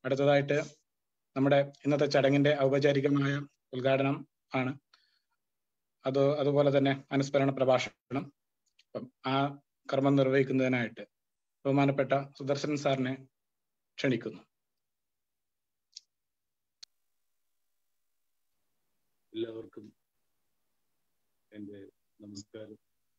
അടുത്തതായിട്ട് നമ്മുടെ ഇന്നത്തെ ചടങ്ങിന്റെ ഔപചാരികമായ ഉദ്ഘാടനം ആണ് അത് അതുപോലെ തന്നെ അനുസ്മരണ പ്രഭാഷണം അപ്പം ആ കർമ്മം നിർവഹിക്കുന്നതിനായിട്ട് ബഹുമാനപ്പെട്ട സുദർശൻ സാറിനെ ക്ഷണിക്കുന്നു എല്ലാവർക്കും എൻ്റെ നമസ്കാരം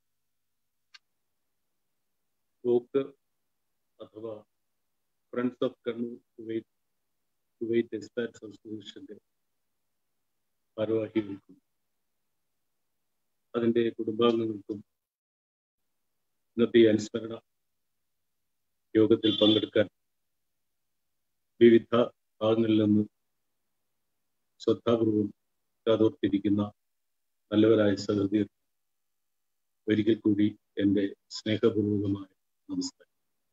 പോക്ക് അഥവാ friends of Kannur Kuwait Kuwait expat അസോസിയേഷന്റെ ഭാരവാഹികൾക്കും അതിൻ്റെ കുടുംബാംഗങ്ങൾക്കും ഇന്നത്തെ ഈ അനുസ്മരണ യോഗത്തിൽ പങ്കെടുക്കാൻ വിവിധ ഭാഗങ്ങളിൽ നിന്ന് ശ്രദ്ധാപൂർവം കാതോർത്തിരിക്കുന്ന നല്ലവരായ സഹൃദയർ ഒരിക്കൽ കൂടി എൻ്റെ സ്നേഹപൂർവകമായ നമസ്കാരം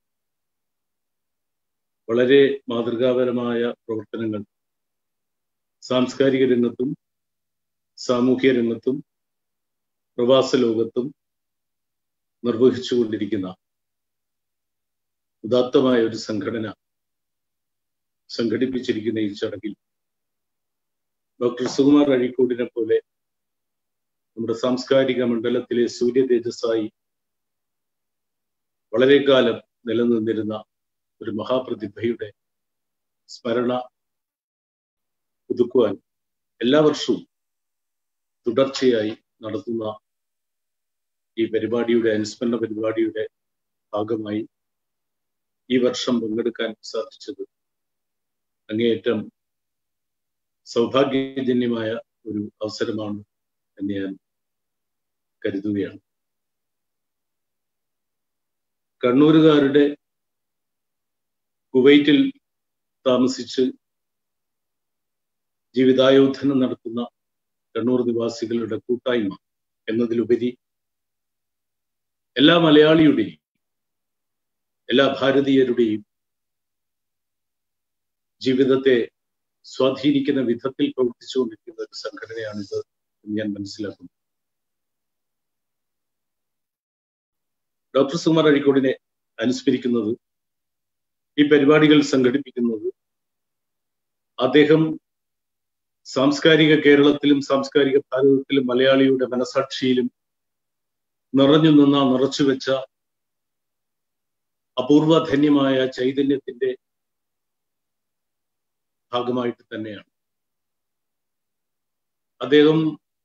വളരെ മാതൃകാപരമായ പ്രവർത്തനങ്ങൾ സാംസ്കാരിക രംഗത്തും സാമൂഹ്യ രംഗത്തും പ്രവാസ ലോകത്തും നിർവഹിച്ചുകൊണ്ടിരിക്കുന്ന ഉദാത്തമായ ഒരു സംഘടന സംഘടിപ്പിച്ചിരിക്കുന്ന ഈ ചടങ്ങിൽ ഡോക്ടർ സുകുമാർ അഴീക്കോടിനെ പോലെ നമ്മുടെ സാംസ്കാരിക മണ്ഡലത്തിലെ സൂര്യ തേജസ്സായി വളരെ കാലം നിലനിന്നിരുന്ന ഒരു മഹാപ്രതിഭയുടെ സ്മരണ പുതുക്കുവാൻ എല്ലാ വർഷവും തുടർച്ചയായി നടത്തുന്ന ഈ പരിപാടിയുടെ അനുസ്മരണ പരിപാടിയുടെ ഭാഗമായി ഈ വർഷം പങ്കെടുക്കാൻ സാധിച്ചത് അങ്ങേയറ്റം സൗഭാഗ്യജന്യമായ ഒരു അവസരമാണ് എന്ന് ഞാൻ കരുതുകയാണ് കണ്ണൂരുകാരുടെ കുവൈറ്റിൽ താമസിച്ച് ജീവിതായോധനം നടത്തുന്ന കണ്ണൂർ നിവാസികളുടെ കൂട്ടായ്മ എന്നതിലുപരി എല്ലാ മലയാളിയുടെയും എല്ലാ ഭാരതീയരുടെയും ജീവിതത്തെ സ്വാധീനിക്കുന്ന വിധത്തിൽ പ്രവർത്തിച്ചുകൊണ്ടിരിക്കുന്ന ഒരു സംഘടനയാണിത് എന്ന് ഞാൻ മനസ്സിലാക്കുന്നു ഡോക്ടർ സുമാർ അഴിക്കോടിനെ അനുസ്മരിക്കുന്നത് ഈ പരിപാടികൾ സംഘടിപ്പിക്കുന്നത് അദ്ദേഹം സാംസ്കാരിക കേരളത്തിലും സാംസ്കാരിക ഭാരതത്തിലും മലയാളിയുടെ മനസാക്ഷിയിലും നിറഞ്ഞു നിന്ന നിറച്ചുവെച്ച അപൂർവധന്യമായ ചൈതന്യത്തിന്റെ ഭാഗമായിട്ട് തന്നെയാണ് അദ്ദേഹം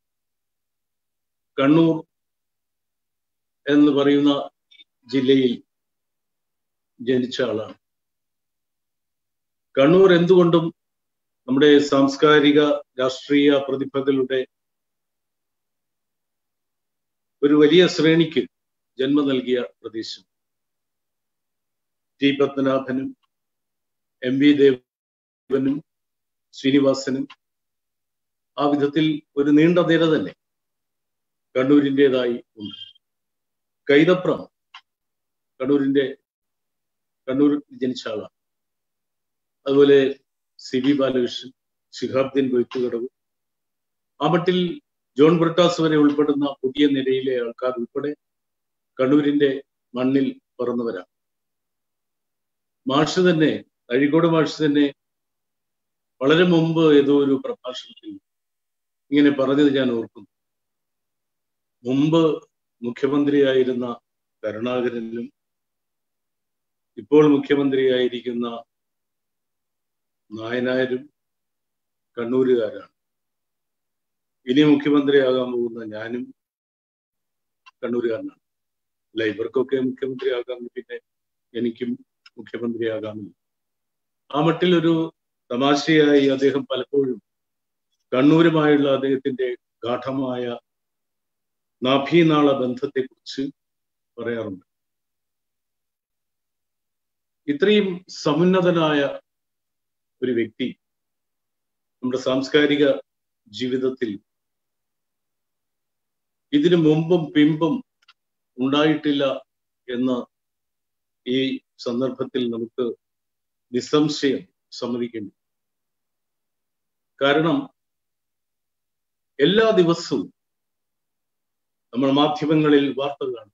കണ്ണൂർ എന്ന് പറയുന്ന ജില്ലയിൽ ജനിച്ച ആളാണ് കണ്ണൂർ എന്തുകൊണ്ടും നമ്മുടെ സാംസ്കാരിക രാഷ്ട്രീയ പ്രതിഭകളുടെ ഒരു വലിയ ശ്രേണിക്ക് ജന്മം നൽകിയ പ്രദേശം ടി പത്മനാഭനും എം വി ദേവനും ശ്രീനിവാസനും ആ വിധത്തിൽ ഒരു നീണ്ട നിര തന്നെ കണ്ണൂരിൻ്റെതായി ഉണ്ട് കൈതപ്രം കണ്ണൂരിന്റെ കണ്ണൂർ ജനിച്ച ആളാണ് അതുപോലെ സി വി ബാലകൃഷ്ണൻ ശിഹാബ്ദീൻ കൊയ്ത്തുകടവ് ആ മട്ടിൽ ജോൺ ബ്രിട്ടാസ് വരെ ഉൾപ്പെടുന്ന പുതിയ നിരയിലെ ആൾക്കാർ ഉൾപ്പെടെ കണ്ണൂരിന്റെ മണ്ണിൽ പിറന്നവരാണ് മാഷ് തന്നെ അഴീക്കോട് മാഷ് തന്നെ വളരെ മുമ്പ് ഏതോ ഒരു പ്രഭാഷണത്തിൽ ഇങ്ങനെ പറഞ്ഞത് ഞാൻ ഓർക്കുന്നു മുമ്പ് മുഖ്യമന്ത്രിയായിരുന്ന കരുണാകരനും ഇപ്പോൾ മുഖ്യമന്ത്രിയായിരിക്കുന്ന നായനാരും കണ്ണൂരുകാരാണ് ഇനി മുഖ്യമന്ത്രിയാകാൻ പോകുന്ന ഞാനും കണ്ണൂരുകാരനാണ് അല്ല ഇവർക്കൊക്കെ മുഖ്യമന്ത്രിയാകാം പിന്നെ എനിക്കും മുഖ്യമന്ത്രിയാകാമില്ല ആ മട്ടിലൊരു തമാശയായി അദ്ദേഹം പലപ്പോഴും കണ്ണൂരുമായുള്ള അദ്ദേഹത്തിന്റെ ഗാഠമായ നാഭീനാള ബന്ധത്തെക്കുറിച്ച് പറയാറുണ്ട് ഇത്രയും സമുന്നതനായ ഒരു വ്യക്തി നമ്മുടെ സാംസ്കാരിക ജീവിതത്തിൽ ഇതിനു മുമ്പും പിമ്പും ഉണ്ടായിട്ടില്ല എന്ന ഈ സന്ദർഭത്തിൽ നമുക്ക് നിസ്സംശയം സമ്മതിക്കേണ്ടി കാരണം എല്ലാ ദിവസവും നമ്മൾ മാധ്യമങ്ങളിൽ വാർത്തകൾ കാണും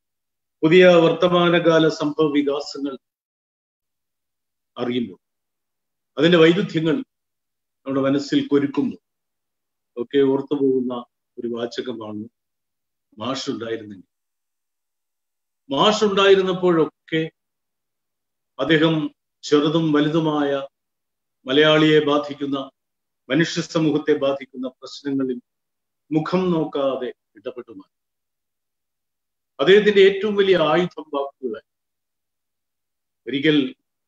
പുതിയ വർത്തമാനകാല സംഭവ വികാസങ്ങൾ അറിയുന്നു അതിന്റെ വൈരുദ്ധ്യങ്ങൾ നമ്മുടെ മനസ്സിൽ കൊരുക്കുന്നു ഒക്കെ ഓർത്തു പോകുന്ന ഒരു വാചകമാണ് മാഷ് ഉണ്ടായിരുന്നെങ്കിൽ മാഷ് ഉണ്ടായിരുന്നപ്പോഴൊക്കെ അദ്ദേഹം ചെറുതും വലുതുമായ മലയാളിയെ ബാധിക്കുന്ന മനുഷ്യ സമൂഹത്തെ ബാധിക്കുന്ന പ്രശ്നങ്ങളിൽ മുഖം നോക്കാതെ ഇടപെട്ടു മാറി അദ്ദേഹത്തിന്റെ ഏറ്റവും വലിയ ആയുധം വാക്കുകളായി ഒരിക്കൽ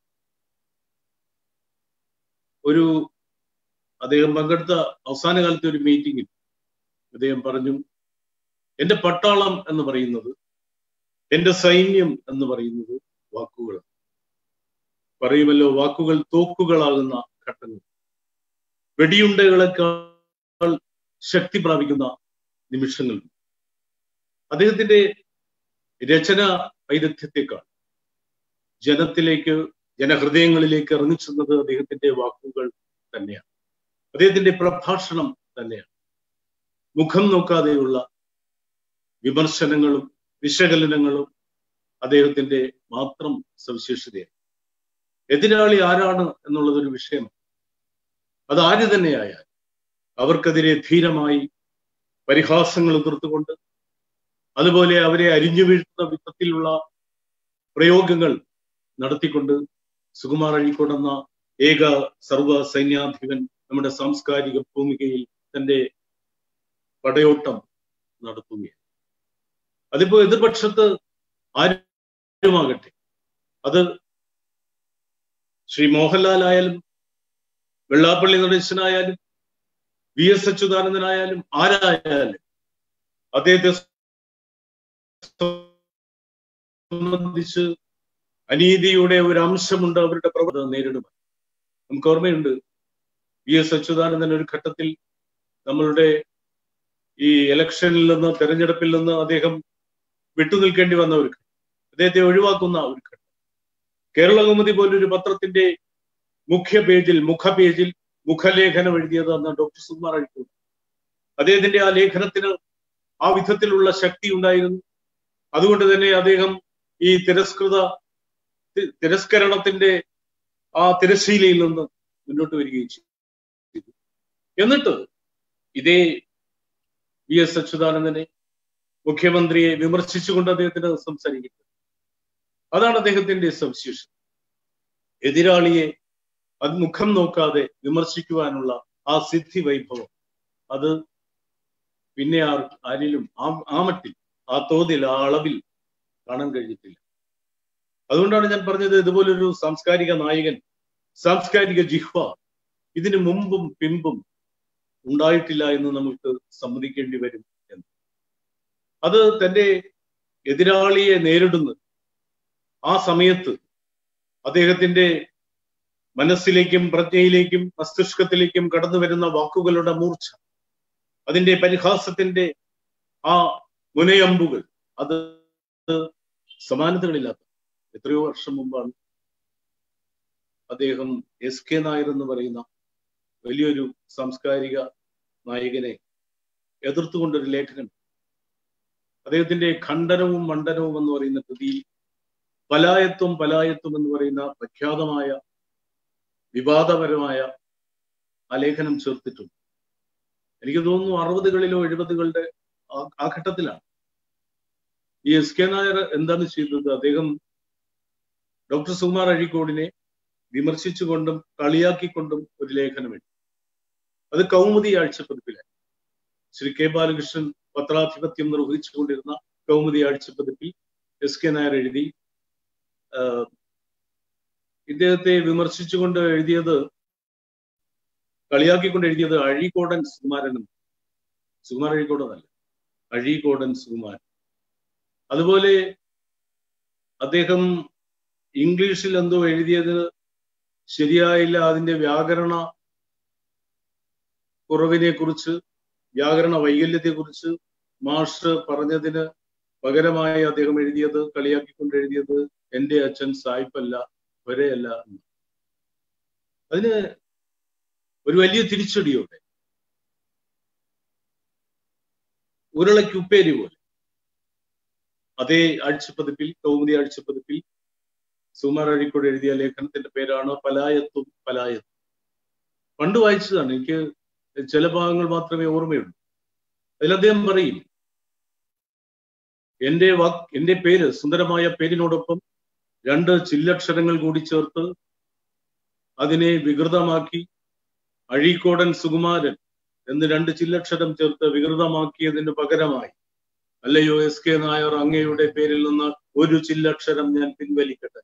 ഒരു അദ്ദേഹം പങ്കെടുത്ത അവസാന കാലത്തെ ഒരു മീറ്റിംഗിൽ അദ്ദേഹം പറഞ്ഞു എന്റെ പട്ടാളം എന്ന് പറയുന്നത് എന്റെ സൈന്യം എന്ന് പറയുന്നത് വാക്കുകളാണ് പറയുമല്ലോ വാക്കുകൾ തോക്കുകളാകുന്ന ഘട്ടങ്ങൾ വെടിയുണ്ടകളെക്കാൾ ശക്തി പ്രാപിക്കുന്ന നിമിഷങ്ങൾ അദ്ദേഹത്തിന്റെ രചന വൈദഗ്ധ്യത്തെക്കാൾ ജനത്തിലേക്ക് ജനഹൃദയങ്ങളിലേക്ക് ഇറങ്ങിച്ചെന്നത് അദ്ദേഹത്തിന്റെ വാക്കുകൾ തന്നെയാണ് അദ്ദേഹത്തിന്റെ പ്രഭാഷണം തന്നെയാണ് മുഖം നോക്കാതെയുള്ള വിമർശനങ്ങളും വിശകലനങ്ങളും അദ്ദേഹത്തിന്റെ മാത്രം സവിശേഷതയാണ് എതിരാളി ആരാണ് എന്നുള്ളതൊരു വിഷയമാണ് അത് ആര് തന്നെയായാൽ അവർക്കെതിരെ ധീരമായി പരിഹാസങ്ങൾ എതിർത്തുകൊണ്ട് അതുപോലെ അവരെ അരിഞ്ഞു വീഴ്ത്തുന്ന വിധത്തിലുള്ള പ്രയോഗങ്ങൾ നടത്തിക്കൊണ്ട് സുകുമാർ അഴീക്കോട് എന്ന ഏക സർവ സൈന്യാധിപൻ നമ്മുടെ സാംസ്കാരിക ഭൂമികയിൽ തന്റെ പടയോട്ടം നടത്തുകയാണ് അതിപ്പോ എതിർപക്ഷത്ത് ആരുമാകട്ടെ അത് ശ്രീ മോഹൻലാൽ ആയാലും വെള്ളാപ്പള്ളി നടേശനായാലും വി എസ് അച്യുതാനന്ദനായാലും ആരായാലും അദ്ദേഹത്തെ സംബന്ധിച്ച് അനീതിയുടെ ഒരു അംശമുണ്ട് അവരുടെ പ്രവർത്തനം നേരിടും നമുക്ക് ഓർമ്മയുണ്ട് വി എസ് അച്യുതാനന്ദൻ ഒരു ഘട്ടത്തിൽ നമ്മളുടെ ഈ ഇലക്ഷനിൽ നിന്ന് തെരഞ്ഞെടുപ്പിൽ നിന്ന് അദ്ദേഹം വിട്ടുനിൽക്കേണ്ടി വന്ന ഒരു ഘട്ടം അദ്ദേഹത്തെ ഒഴിവാക്കുന്ന ഒരു ഘട്ടം കേരള കൗമുദി പോലൊരു പത്രത്തിന്റെ മുഖ്യ പേജിൽ മുഖ പേജിൽ മുഖലേഖനം എഴുതിയത് അന്ന് ഡോക്ടർ സുകുമാർ അഴിക്കൂർ അദ്ദേഹത്തിന്റെ ആ ലേഖനത്തിന് ആ വിധത്തിലുള്ള ശക്തി ഉണ്ടായിരുന്നു അതുകൊണ്ട് തന്നെ അദ്ദേഹം ഈ തിരസ്കൃത തിരസ്കരണത്തിന്റെ ആ തിരശ്ശീലയിൽ നിന്ന് മുന്നോട്ട് വരികയും ചെയ്തു എന്നിട്ട് ഇതേ വി എസ് അച്യുതാനന്ദനെ മുഖ്യമന്ത്രിയെ വിമർശിച്ചുകൊണ്ട് അദ്ദേഹത്തിന് സംസാരിക്കുന്നത് അതാണ് അദ്ദേഹത്തിന്റെ സവിശേഷം എതിരാളിയെ അത് മുഖം നോക്കാതെ വിമർശിക്കുവാനുള്ള ആ സിദ്ധി വൈഭവം അത് പിന്നെ ആർ ആരിലും ആ ആ മട്ടിൽ ആ തോതിൽ ആ അളവിൽ കാണാൻ കഴിഞ്ഞിട്ടില്ല അതുകൊണ്ടാണ് ഞാൻ പറഞ്ഞത് ഇതുപോലൊരു സാംസ്കാരിക നായകൻ സാംസ്കാരിക ജിഹ്വ ഇതിനു മുമ്പും പിമ്പും ഉണ്ടായിട്ടില്ല എന്ന് നമുക്ക് സമ്മതിക്കേണ്ടി വരും എന്ന് അത് തന്റെ എതിരാളിയെ നേരിടുന്ന ആ സമയത്ത് അദ്ദേഹത്തിന്റെ മനസ്സിലേക്കും പ്രജ്ഞയിലേക്കും മസ്തിഷ്കത്തിലേക്കും കടന്നു വരുന്ന വാക്കുകളുടെ മൂർച്ച അതിന്റെ പരിഹാസത്തിന്റെ ആ മുനയമ്പുകൾ അത് സമാനതകളില്ലാത്ത എത്രയോ വർഷം മുമ്പാണ് അദ്ദേഹം എസ് കെ നായർ എന്ന് പറയുന്ന വലിയൊരു സാംസ്കാരിക നായകനെ എതിർത്തുകൊണ്ടൊരു ലേഖനം അദ്ദേഹത്തിന്റെ ഖണ്ഡനവും മണ്ഡനവും എന്ന് പറയുന്ന കൃതിയിൽ പലായത്വം പലായത്വം എന്ന് പറയുന്ന പ്രഖ്യാതമായ വിവാദപരമായ ആ ലേഖനം ചേർത്തിട്ടുണ്ട് എനിക്ക് തോന്നുന്നു അറുപതുകളിലോ എഴുപതുകളുടെ ആ ഘട്ടത്തിലാണ് ഈ എസ് കെ നായർ എന്താണ് ചെയ്തത് അദ്ദേഹം ഡോക്ടർ സുകുമാർ അഴീക്കോടിനെ വിമർശിച്ചുകൊണ്ടും കളിയാക്കിക്കൊണ്ടും ഒരു ലേഖനം എഴുതി അത് കൗമുദി ആഴ്ചപ്പതിപ്പിലായി ശ്രീ കെ ബാലകൃഷ്ണൻ പത്രാധിപത്യം നിർവഹിച്ചുകൊണ്ടിരുന്ന കൗമുദി ആഴ്ചപ്പതിപ്പിൽ എസ് കെ നായർ എഴുതി ഇദ്ദേഹത്തെ വിമർശിച്ചുകൊണ്ട് എഴുതിയത് കളിയാക്കിക്കൊണ്ട് എഴുതിയത് അഴീക്കോടൻ സുകുമാരനും സുകുമാർ അഴീക്കോടനല്ല അഴീക്കോടൻ സുകുമാരൻ അതുപോലെ അദ്ദേഹം ഇംഗ്ലീഷിൽ എന്തോ എഴുതിയത് ശരിയായില്ല അതിന്റെ വ്യാകരണ കുറവിനെ കുറിച്ച് വ്യാകരണ വൈകല്യത്തെ കുറിച്ച് മാഷ് പറഞ്ഞതിന് പകരമായി അദ്ദേഹം എഴുതിയത് കളിയാക്കിക്കൊണ്ട് എഴുതിയത് എന്റെ അച്ഛൻ സായിപ്പല്ല വരെയല്ല അതിന് ഒരു വലിയ തിരിച്ചടിയോടെ ഉരുളയ്ക്ക് ഉപ്പേരി പോലെ അതേ ആഴ്ചപ്പതിപ്പിൽ കൗമുദി ആഴ്ചപ്പതിപ്പിൽ സുമാർ അഴിക്കോട് എഴുതിയ ലേഖനത്തിന്റെ പേരാണ് പലായത്തും പലായത്തും പണ്ട് വായിച്ചതാണ് എനിക്ക് ചില ഭാഗങ്ങൾ മാത്രമേ ഓർമ്മയുള്ളൂ അതിൽ അദ്ദേഹം പറയും എന്റെ വാക് എന്റെ പേര് സുന്ദരമായ പേരിനോടൊപ്പം രണ്ട് ചില്ലക്ഷരങ്ങൾ കൂടി ചേർത്ത് അതിനെ വികൃതമാക്കി അഴീക്കോടൻ സുകുമാരൻ എന്ന് രണ്ട് ചില്ലക്ഷരം ചേർത്ത് വികൃതമാക്കിയതിന് പകരമായി അല്ലയോ എസ് കെ നായർ അങ്ങയുടെ പേരിൽ നിന്ന് ഒരു ചില്ലക്ഷരം ഞാൻ പിൻവലിക്കട്ടെ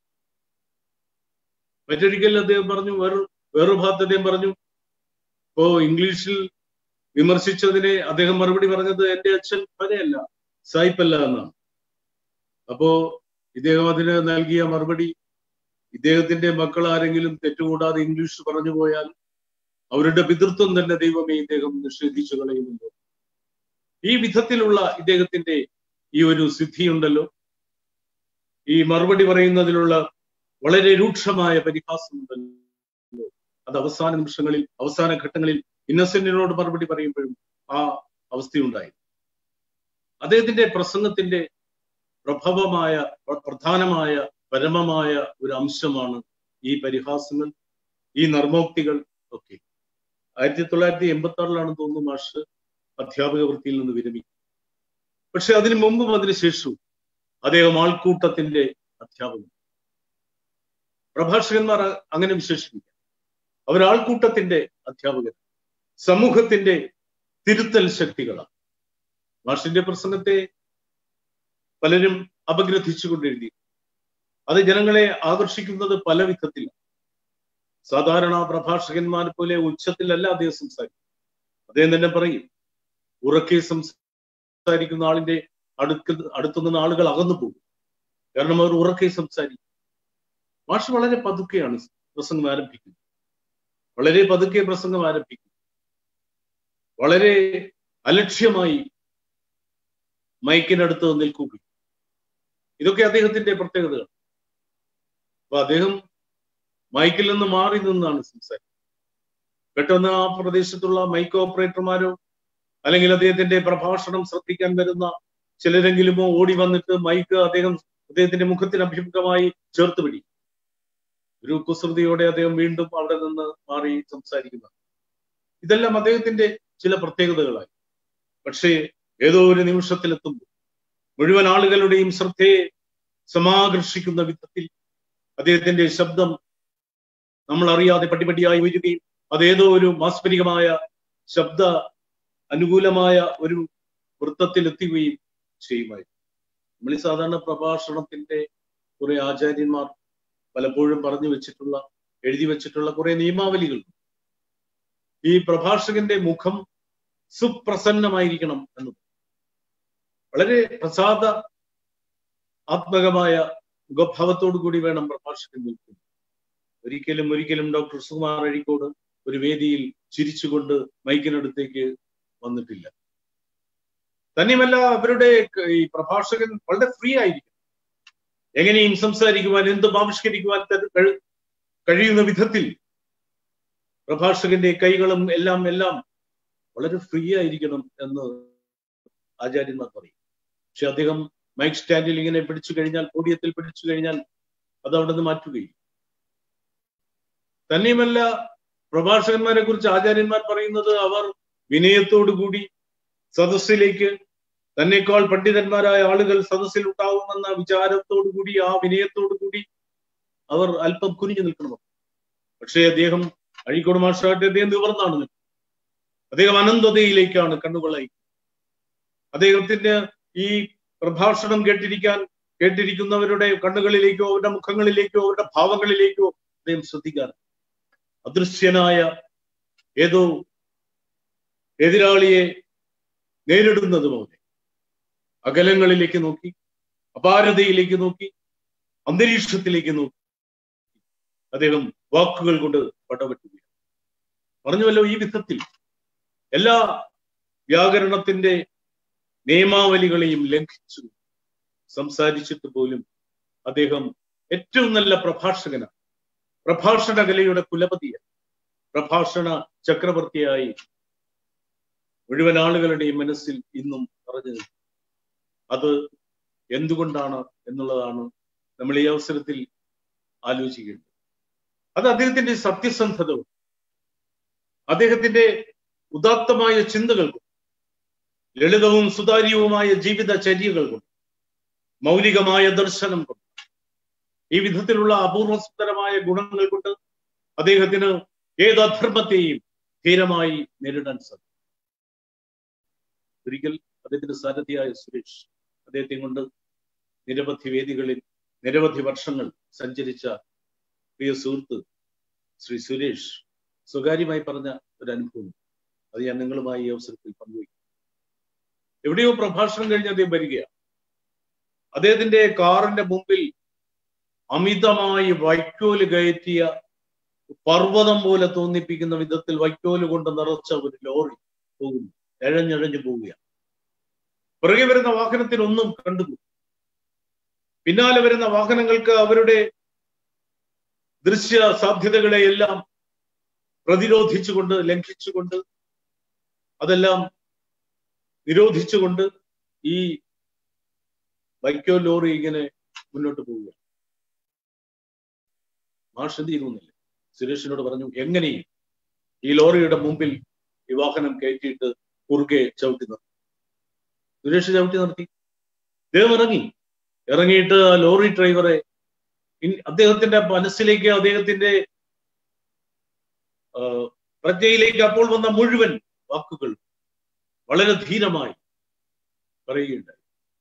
മറ്റൊരിക്കൽ അദ്ദേഹം പറഞ്ഞു വേറെ വേറൊരു ഭാഗത്ത് അദ്ദേഹം പറഞ്ഞു ഇപ്പോ ഇംഗ്ലീഷിൽ വിമർശിച്ചതിനെ അദ്ദേഹം മറുപടി പറഞ്ഞത് എന്റെ അച്ഛൻ പനയല്ല സായിപ്പല്ല എന്നാണ് അപ്പോ ഇദ്ദേഹം അതിന് നൽകിയ മറുപടി ഇദ്ദേഹത്തിന്റെ മക്കൾ ആരെങ്കിലും തെറ്റുകൂടാതെ ഇംഗ്ലീഷ് പറഞ്ഞു പോയാൽ അവരുടെ പിതൃത്വം തന്നെ ദൈവമേ ഇദ്ദേഹം നിഷേധിച്ചു കളയുമല്ലോ ഈ വിധത്തിലുള്ള ഇദ്ദേഹത്തിന്റെ ഈ ഒരു സിദ്ധിയുണ്ടല്ലോ ഈ മറുപടി പറയുന്നതിലുള്ള വളരെ രൂക്ഷമായ പരിഹാസമുണ്ടല്ലോ അത് അവസാന നിമിഷങ്ങളിൽ അവസാന ഘട്ടങ്ങളിൽ ഇന്നസെന്റിനോട് മറുപടി പറയുമ്പോഴും ആ അവസ്ഥയുണ്ടായി അദ്ദേഹത്തിന്റെ പ്രസംഗത്തിന്റെ പ്രഭവമായ പ്രധാനമായ പരമമായ ഒരു അംശമാണ് ഈ പരിഹാസങ്ങൾ ഈ നർമ്മോക്തികൾ ഒക്കെ ആയിരത്തി തൊള്ളായിരത്തി എൺപത്തി ആറിലാണ് തോന്നുന്നു മാഷ് അധ്യാപക വൃത്തിയിൽ നിന്ന് വിരമിക്കും പക്ഷെ അതിനു മുമ്പും അതിനു ശേഷവും അദ്ദേഹം ആൾക്കൂട്ടത്തിന്റെ അധ്യാപകൻ പ്രഭാഷകന്മാർ അങ്ങനെ വിശേഷിപ്പിക്കാം അവർ ആൾക്കൂട്ടത്തിന്റെ അധ്യാപകർ സമൂഹത്തിന്റെ തിരുത്തൽ ശക്തികളാണ് മാഷിന്റെ പ്രസംഗത്തെ പലരും അപഗ്രഥിച്ചുകൊണ്ടെഴുതി അത് ജനങ്ങളെ ആകർഷിക്കുന്നത് പല വിധത്തിലാണ് സാധാരണ പ്രഭാഷകന്മാരെ പോലെ ഉച്ചത്തിലല്ല അദ്ദേഹം സംസാരിക്കും അദ്ദേഹം തന്നെ പറയും ഉറക്കെ സംസാരിക്കുന്ന ആളിന്റെ അടുക്ക അടുത്തുനിന്ന് ആളുകൾ അകന്നു പോകും കാരണം അവർ ഉറക്കെ സംസാരിക്കും മാഷ് വളരെ പതുക്കെയാണ് പ്രസംഗം ആരംഭിക്കുന്നത് വളരെ പതുക്കെ പ്രസംഗം ആരംഭിക്കും വളരെ അലക്ഷ്യമായി മൈക്കിനടുത്ത് നിൽക്കുകയും ഇതൊക്കെ അദ്ദേഹത്തിന്റെ പ്രത്യേകതകൾ അപ്പൊ അദ്ദേഹം മൈക്കിൽ നിന്ന് മാറി നിന്നാണ് സംസാരിക്കുന്നത് പെട്ടെന്ന് ആ പ്രദേശത്തുള്ള മൈക്ക് ഓപ്പറേറ്റർമാരോ അല്ലെങ്കിൽ അദ്ദേഹത്തിന്റെ പ്രഭാഷണം ശ്രദ്ധിക്കാൻ വരുന്ന ചിലരെങ്കിലുമോ ഓടി വന്നിട്ട് മൈക്ക് അദ്ദേഹം അദ്ദേഹത്തിന്റെ മുഖത്തിന് അഭിമുഖമായി ചേർത്ത് പിടി ഒരു കുസൃതിയോടെ അദ്ദേഹം വീണ്ടും അവിടെ നിന്ന് മാറി സംസാരിക്കുന്നത് ഇതെല്ലാം അദ്ദേഹത്തിന്റെ ചില പ്രത്യേകതകളായി പക്ഷേ ഏതോ ഒരു നിമിഷത്തിലെത്തുമ്പോൾ മുഴുവൻ ആളുകളുടെയും ശ്രദ്ധയെ സമാകർഷിക്കുന്ന വിധത്തിൽ അദ്ദേഹത്തിന്റെ ശബ്ദം നമ്മൾ അറിയാതെ പടിപടിയായി വരികയും അതേതോ ഒരു മാസ്മരികമായ ശബ്ദ അനുകൂലമായ ഒരു വൃത്തത്തിൽ എത്തുകയും ചെയ്യുമായിരുന്നു നമ്മൾ ഈ സാധാരണ പ്രഭാഷണത്തിന്റെ കുറെ ആചാര്യന്മാർ പലപ്പോഴും പറഞ്ഞു വെച്ചിട്ടുള്ള എഴുതി വെച്ചിട്ടുള്ള കുറെ നിയമാവലികൾ ഈ പ്രഭാഷകന്റെ മുഖം സുപ്രസന്നമായിരിക്കണം എന്നത് വളരെ പ്രസാദ ആത്മകമായ മുഖഭാവത്തോടു കൂടി വേണം പ്രഭാഷകൻ നിൽക്കുന്നത് ഒരിക്കലും ഒരിക്കലും ഡോക്ടർ സുകുമാർ അഴീക്കോട് ഒരു വേദിയിൽ ചിരിച്ചുകൊണ്ട് മൈക്കിനടുത്തേക്ക് വന്നിട്ടില്ല തന്നെയുമല്ല അവരുടെ ഈ പ്രഭാഷകൻ വളരെ ഫ്രീ ആയിരിക്കും എങ്ങനെയും സംസാരിക്കുവാൻ എന്തും ആവിഷ്കരിക്കുവാൻ കഴിയുന്ന വിധത്തിൽ പ്രഭാഷകന്റെ കൈകളും എല്ലാം എല്ലാം വളരെ ഫ്രീ ആയിരിക്കണം എന്ന് ആചാര്യന്മാർ പറയും പക്ഷെ അദ്ദേഹം മൈക്ക് സ്റ്റാൻഡിൽ ഇങ്ങനെ പിടിച്ചു കഴിഞ്ഞാൽ പോഡിയത്തിൽ പിടിച്ചു കഴിഞ്ഞാൽ അത് അവിടെ നിന്ന് മാറ്റുകയും തന്നെയുമല്ല പ്രഭാഷകന്മാരെ കുറിച്ച് ആചാര്യന്മാർ പറയുന്നത് അവർ വിനയത്തോടു കൂടി സദസ്സിലേക്ക് തന്നെക്കാൾ പണ്ഡിതന്മാരായ ആളുകൾ സദസ്സിൽ ഉണ്ടാവുമെന്ന വിചാരത്തോടു കൂടി ആ വിനയത്തോടു കൂടി അവർ അല്പം കുനിഞ്ഞു നിൽക്കണം പക്ഷേ അദ്ദേഹം അഴീക്കോട് മാഷായിട്ട് അദ്ദേഹം നിവർന്നാണ് നിൽക്കുന്നത് അദ്ദേഹം അനന്തതയിലേക്കാണ് കണ്ണുകളായി അദ്ദേഹത്തിന്റെ ഈ പ്രഭാഷണം കേട്ടിരിക്കാൻ കേട്ടിരിക്കുന്നവരുടെ കണ്ണുകളിലേക്കോ അവരുടെ മുഖങ്ങളിലേക്കോ അവരുടെ ഭാവങ്ങളിലേക്കോ അദ്ദേഹം ശ്രദ്ധിക്കാറ് അദൃശ്യനായ ഏതോ എതിരാളിയെ നേരിടുന്നത് പോലെ അകലങ്ങളിലേക്ക് നോക്കി അപാരതയിലേക്ക് നോക്കി അന്തരീക്ഷത്തിലേക്ക് നോക്കി അദ്ദേഹം വാക്കുകൾ കൊണ്ട് പടവെട്ടുകയാണ് പറഞ്ഞുവല്ലോ ഈ വിധത്തിൽ എല്ലാ വ്യാകരണത്തിന്റെ നിയമാവലികളെയും ലംഘിച്ചു സംസാരിച്ചിട്ട് പോലും അദ്ദേഹം ഏറ്റവും നല്ല പ്രഭാഷകനാണ് പ്രഭാഷണ കലയുടെ കുലപതിയാണ് പ്രഭാഷണ ചക്രവർത്തിയായി മുഴുവൻ ആളുകളുടെയും മനസ്സിൽ ഇന്നും പറഞ്ഞു നിൽക്കും അത് എന്തുകൊണ്ടാണ് എന്നുള്ളതാണ് നമ്മൾ ഈ അവസരത്തിൽ ആലോചിക്കേണ്ടത് അത് അദ്ദേഹത്തിന്റെ സത്യസന്ധത അദ്ദേഹത്തിന്റെ ഉദാത്തമായ ചിന്തകൾ കൊണ്ട് ലളിതവും സുതാര്യവുമായ ജീവിതചര്യകൾ കൊണ്ട് മൗലികമായ ദർശനം കൊണ്ട് ഈ വിധത്തിലുള്ള അപൂർവസുന്ദരമായ ഗുണങ്ങൾ കൊണ്ട് അദ്ദേഹത്തിന് ഏത് അധർമ്മത്തെയും ധീരമായി നേരിടാൻ സാധിക്കും ഒരിക്കൽ അദ്ദേഹത്തിന്റെ സാരഥിയായ സുരേഷ് അദ്ദേഹത്തെ കൊണ്ട് നിരവധി വേദികളിൽ നിരവധി വർഷങ്ങൾ സഞ്ചരിച്ച പ്രിയ സുഹൃത്ത് ശ്രീ സുരേഷ് സ്വകാര്യമായി പറഞ്ഞ ഒരു അനുഭവം അത് ഞാൻ നിങ്ങളുമായി ഈ അവസരത്തിൽ പങ്കുവയ്ക്കും എവിടെയോ പ്രഭാഷണം കഴിഞ്ഞ് അദ്ദേഹം വരികയാണ് അദ്ദേഹത്തിന്റെ കാറിന്റെ മുമ്പിൽ അമിതമായി വൈക്കോല് കയറ്റിയ പർവ്വതം പോലെ തോന്നിപ്പിക്കുന്ന വിധത്തിൽ വൈക്കോല് കൊണ്ട് നിറച്ച ഒരു ലോറി പോകുന്നു എഴഞ്ഞഴഞ്ഞു പോവുകയാണ് പിറകെ വരുന്ന വാഹനത്തിനൊന്നും കണ്ടു പിന്നാലെ വരുന്ന വാഹനങ്ങൾക്ക് അവരുടെ ദൃശ്യ സാധ്യതകളെ എല്ലാം പ്രതിരോധിച്ചുകൊണ്ട് ലംഘിച്ചുകൊണ്ട് അതെല്ലാം നിരോധിച്ചുകൊണ്ട് ഈ വൈക്കോ ലോറി ഇങ്ങനെ മുന്നോട്ട് പോവുക മാഷ് എന്ത് ചെയ്യുന്നില്ല സുരേഷിനോട് പറഞ്ഞു എങ്ങനെയും ഈ ലോറിയുടെ മുമ്പിൽ ഈ വാഹനം കയറ്റിയിട്ട് കുറുകെ ചവിട്ടി നിർത്തി സുരേഷ് ചവിട്ടി നിർത്തി അദ്ദേഹം ഇറങ്ങി ഇറങ്ങിയിട്ട് ആ ലോറി ഡ്രൈവറെ അദ്ദേഹത്തിന്റെ മനസ്സിലേക്ക് അദ്ദേഹത്തിന്റെ പ്രജ്ഞയിലേക്ക് അപ്പോൾ വന്ന മുഴുവൻ വാക്കുകൾ വളരെ ധീരമായി പറയുകയുണ്ടായി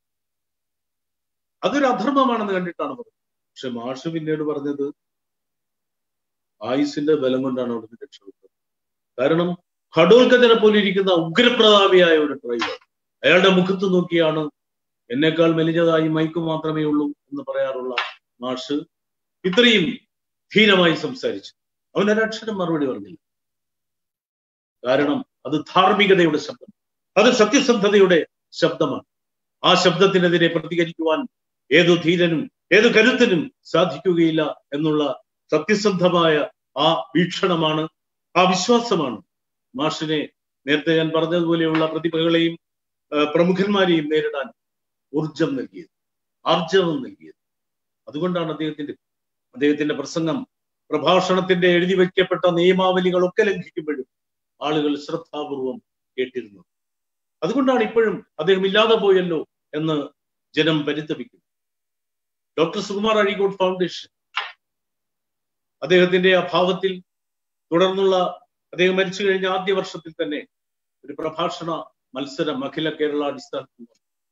അതൊരു അധർമ്മമാണെന്ന് കണ്ടിട്ടാണ് പറഞ്ഞത് പക്ഷെ മാഷ് പിന്നീട് പറഞ്ഞത് ആയുസിന്റെ ബലം കൊണ്ടാണ് അവിടുന്ന് രക്ഷപ്പെട്ടത് കാരണം ഖഡോൽക്കത്തിനെ പോലെ ഇരിക്കുന്ന ഉഗ്രപ്രതാപിയായ ഒരു ഡ്രൈവർ അയാളുടെ മുഖത്ത് നോക്കിയാണ് എന്നേക്കാൾ മെലിഞ്ഞതായി മൈക്ക് മാത്രമേ ഉള്ളൂ എന്ന് പറയാറുള്ള മാഷ് ഇത്രയും ധീരമായി സംസാരിച്ചു അവൻ ഒരക്ഷരം മറുപടി പറഞ്ഞില്ല കാരണം അത് ധാർമ്മികതയുടെ ശബ്ദം അത് സത്യസന്ധതയുടെ ശബ്ദമാണ് ആ ശബ്ദത്തിനെതിരെ പ്രതികരിക്കുവാൻ ഏതു ധീരനും ഏതു കരുത്തനും സാധിക്കുകയില്ല എന്നുള്ള സത്യസന്ധമായ ആ വീക്ഷണമാണ് ആ വിശ്വാസമാണ് മാഷിനെ നേരത്തെ ഞാൻ പറഞ്ഞതുപോലെയുള്ള പ്രതിഭകളെയും പ്രമുഖന്മാരെയും നേരിടാൻ ഊർജം നൽകിയത് ആർജവം നൽകിയത് അതുകൊണ്ടാണ് അദ്ദേഹത്തിന്റെ അദ്ദേഹത്തിന്റെ പ്രസംഗം പ്രഭാഷണത്തിന്റെ എഴുതി വയ്ക്കപ്പെട്ട നിയമാവലികളൊക്കെ ലംഘിക്കുമ്പോഴും ആളുകൾ ശ്രദ്ധാപൂർവം കേട്ടിരുന്നത് അതുകൊണ്ടാണ് ഇപ്പോഴും അദ്ദേഹം ഇല്ലാതെ പോയല്ലോ എന്ന് ജനം പരിതപിക്കുന്നു ഡോക്ടർ സുകുമാർ അഴീക്കോട് ഫൗണ്ടേഷൻ അദ്ദേഹത്തിന്റെ അഭാവത്തിൽ തുടർന്നുള്ള അദ്ദേഹം മരിച്ചു കഴിഞ്ഞ ആദ്യ വർഷത്തിൽ തന്നെ ഒരു പ്രഭാഷണ മത്സരം അഖില കേരള അടിസ്ഥാനത്തിൽ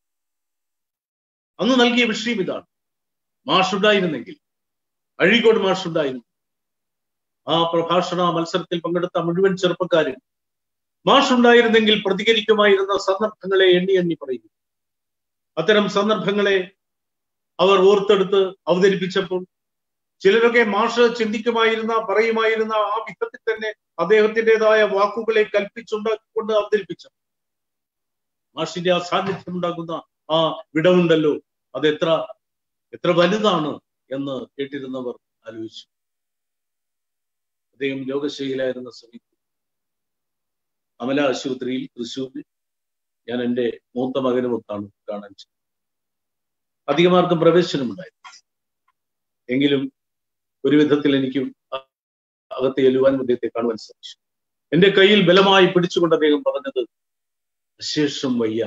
അന്ന് നൽകിയ വിഷയം ഇതാണ് മാഷുണ്ടായിരുന്നെങ്കിൽ അഴീക്കോട് മാഷുണ്ടായിരുന്നു ആ പ്രഭാഷണ മത്സരത്തിൽ പങ്കെടുത്ത മുഴുവൻ ചെറുപ്പക്കാരും മാഷുണ്ടായിരുന്നെങ്കിൽ പ്രതികരിക്കുമായിരുന്ന സന്ദർഭങ്ങളെ എണ്ണി എണ്ണി പറയുന്നു അത്തരം സന്ദർഭങ്ങളെ അവർ ഓർത്തെടുത്ത് അവതരിപ്പിച്ചപ്പോൾ ചിലരൊക്കെ മാഷ് ചിന്തിക്കുമായിരുന്ന പറയുമായിരുന്ന ആ വിധത്തിൽ തന്നെ അദ്ദേഹത്തിൻ്റെതായ വാക്കുകളെ കൽപ്പിച്ചുണ്ടാക്കിക്കൊണ്ട് അവതരിപ്പിച്ച മാഷിന്റെ ആ സാന്നിധ്യം ഉണ്ടാക്കുന്ന ആ വിടവുണ്ടല്ലോ അത് എത്ര എത്ര വലുതാണ് എന്ന് കേട്ടിരുന്നവർ ആലോചിച്ചു അദ്ദേഹം രോഗശൈലായിരുന്ന സമയത്ത് അമല ആശുപത്രിയിൽ തൃശ്ശൂരിൽ ഞാൻ എൻ്റെ മൂത്ത മകനുമൊത്താണ് കാണാൻ അധികമാർക്കും പ്രവേശനമുണ്ടായിരുന്നു എങ്കിലും ഒരു വിധത്തിൽ എനിക്ക് അകത്ത് ചെല്ലുവാൻ അദ്ദേഹത്തെ കാണുവാൻ സാധിച്ചു എന്റെ കയ്യിൽ ബലമായി പിടിച്ചുകൊണ്ട് അദ്ദേഹം പറഞ്ഞത് അശേഷം വയ്യ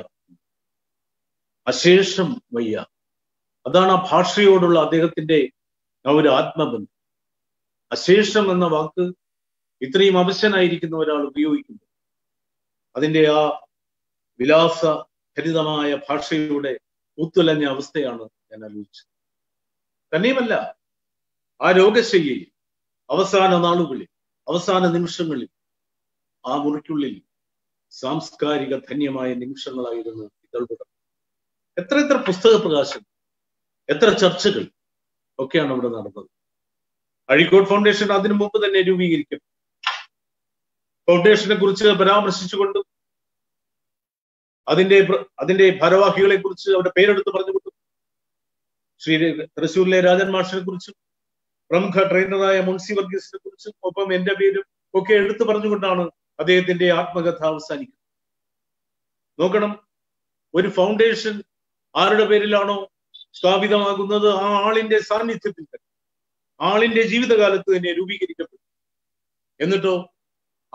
അശേഷം വയ്യ അതാണ് ആ ഭാഷയോടുള്ള അദ്ദേഹത്തിന്റെ ആ ഒരു ആത്മബന്ധം അശേഷം എന്ന വാക്ക് ഇത്രയും അവശനായിരിക്കുന്ന ഒരാൾ ഉപയോഗിക്കുന്നു അതിന്റെ ആ വിലാസ ഹരിതമായ ഭാഷയുടെ ഊത്തുലഞ്ഞ അവസ്ഥയാണ് ഞാൻ ആലോചിച്ചത് തന്നെയുമല്ല ആ രോഗശയ്യയിൽ അവസാന നാളുകളിൽ അവസാന നിമിഷങ്ങളിൽ ആ മുറിക്കുള്ളിൽ സാംസ്കാരിക ധന്യമായ നിമിഷങ്ങളായിരുന്നു ഇതൾപടം എത്ര എത്ര പുസ്തക പ്രകാശം എത്ര ചർച്ചകൾ ഒക്കെയാണ് അവിടെ നടന്നത് അഴീക്കോട് ഫൗണ്ടേഷൻ അതിനു മുമ്പ് തന്നെ രൂപീകരിക്കും ഫൗണ്ടേഷനെ കുറിച്ച് പരാമർശിച്ചുകൊണ്ട് അതിന്റെ അതിന്റെ ഭാരവാഹികളെ കുറിച്ച് അവരുടെ പേരെടുത്ത് പറഞ്ഞുകൊണ്ട് ശ്രീ തൃശ്ശൂരിലെ രാജൻ മാഷിനെ കുറിച്ചും പ്രമുഖ ട്രെയിനറായ മുൻസി വർഗീസിനെ കുറിച്ചും ഒപ്പം എന്റെ പേരും ഒക്കെ എടുത്തു പറഞ്ഞുകൊണ്ടാണ് അദ്ദേഹത്തിന്റെ ആത്മകഥ അവസാനിക്കുന്നത് നോക്കണം ഒരു ഫൗണ്ടേഷൻ ആരുടെ പേരിലാണോ സ്ഥാപിതമാകുന്നത് ആ ആളിന്റെ സാന്നിധ്യത്തിൽ തന്നെ ആളിന്റെ ജീവിതകാലത്ത് തന്നെ രൂപീകരിക്കപ്പെട്ടു എന്നിട്ടോ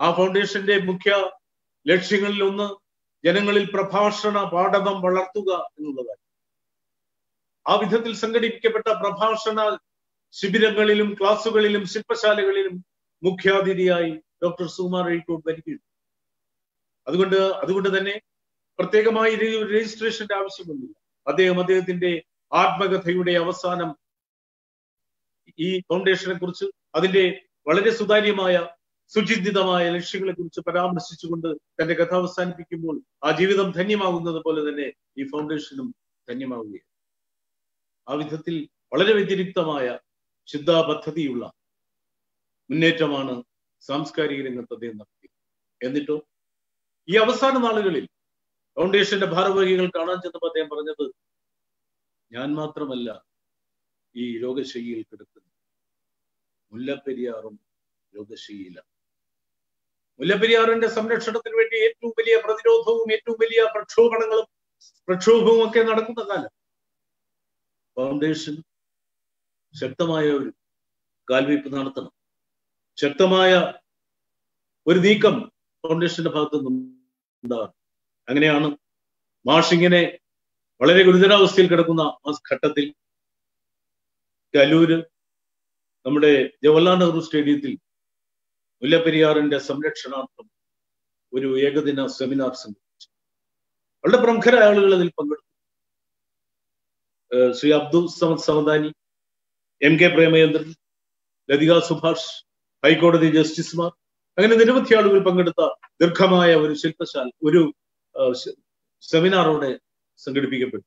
ആ ഫൗണ്ടേഷന്റെ മുഖ്യ ലക്ഷ്യങ്ങളിൽ ഒന്ന് ജനങ്ങളിൽ പ്രഭാഷണ പാഠകം വളർത്തുക എന്നുള്ളതാണ് ആ വിധത്തിൽ സംഘടിപ്പിക്കപ്പെട്ട പ്രഭാഷണ ശിബിരങ്ങളിലും ക്ലാസുകളിലും ശില്പശാലകളിലും മുഖ്യാതിഥിയായി ഡോക്ടർ സുകുമാർ അഴീക്കോട് വരികയുണ്ട് അതുകൊണ്ട് അതുകൊണ്ട് തന്നെ പ്രത്യേകമായി ഒരു രജിസ്ട്രേഷന്റെ ആവശ്യമൊന്നുമില്ല അദ്ദേഹം അദ്ദേഹത്തിന്റെ ആത്മകഥയുടെ അവസാനം ഈ ഫൗണ്ടേഷനെ കുറിച്ച് അതിന്റെ വളരെ സുതാര്യമായ സുചിന്തിതമായ ലക്ഷ്യങ്ങളെ കുറിച്ച് പരാമർശിച്ചുകൊണ്ട് തന്റെ കഥ അവസാനിപ്പിക്കുമ്പോൾ ആ ജീവിതം ധന്യമാകുന്നത് പോലെ തന്നെ ഈ ഫൗണ്ടേഷനും ധന്യമാവുകയാണ് ആ വിധത്തിൽ വളരെ വ്യതിരിക്തമായ ചിന്താ പദ്ധതിയുള്ള മുന്നേറ്റമാണ് സാംസ്കാരിക രംഗത്ത് അദ്ദേഹം നടത്തിയത് എന്നിട്ടോ ഈ അവസാന നാളുകളിൽ ഫൗണ്ടേഷന്റെ ഭാരവാഹികൾ കാണാൻ ചെന്നപ്പോൾ അദ്ദേഹം പറഞ്ഞത് ഞാൻ മാത്രമല്ല ഈ രോഗശൈലിയിൽ കിടക്കുന്നത് മുല്ലപ്പെരിയാറും രോഗശൈലിയിലാണ് മുല്ലപ്പെരിയാറിന്റെ സംരക്ഷണത്തിന് വേണ്ടി ഏറ്റവും വലിയ പ്രതിരോധവും ഏറ്റവും വലിയ പ്രക്ഷോഭണങ്ങളും പ്രക്ഷോഭവും ഒക്കെ നടക്കുന്ന കാലം ഫൗണ്ടേഷൻ ശക്തമായ ഒരു കാൽവയ്പ് നടത്തണം ശക്തമായ ഒരു നീക്കം ഫൗണ്ടേഷന്റെ ഭാഗത്തു നിന്നും ഉണ്ടാകണം അങ്ങനെയാണ് മാഷിങ്ങനെ വളരെ ഗുരുതരാവസ്ഥയിൽ കിടക്കുന്ന ആ ഘട്ടത്തിൽ കലൂര് നമ്മുടെ ജവഹർലാൽ നെഹ്റു സ്റ്റേഡിയത്തിൽ മുല്ലപ്പെരിയാറിന്റെ സംരക്ഷണാർത്ഥം ഒരു ഏകദിന സെമിനാർ സംഘടിപ്പിച്ചു വളരെ പ്രമുഖരായ ആളുകൾ അതിൽ പങ്കെടുത്തു ശ്രീ അബ്ദുൽ സമദ് സമദാനി എം കെ പ്രേമചന്ദ്രൻ ലതിക സുഭാഷ് ഹൈക്കോടതി ജസ്റ്റിസുമാർ അങ്ങനെ നിരവധി ആളുകൾ പങ്കെടുത്ത ദീർഘമായ ഒരു ശില്പശാല ഒരു സെമിനാറോടെ സംഘടിപ്പിക്കപ്പെട്ടു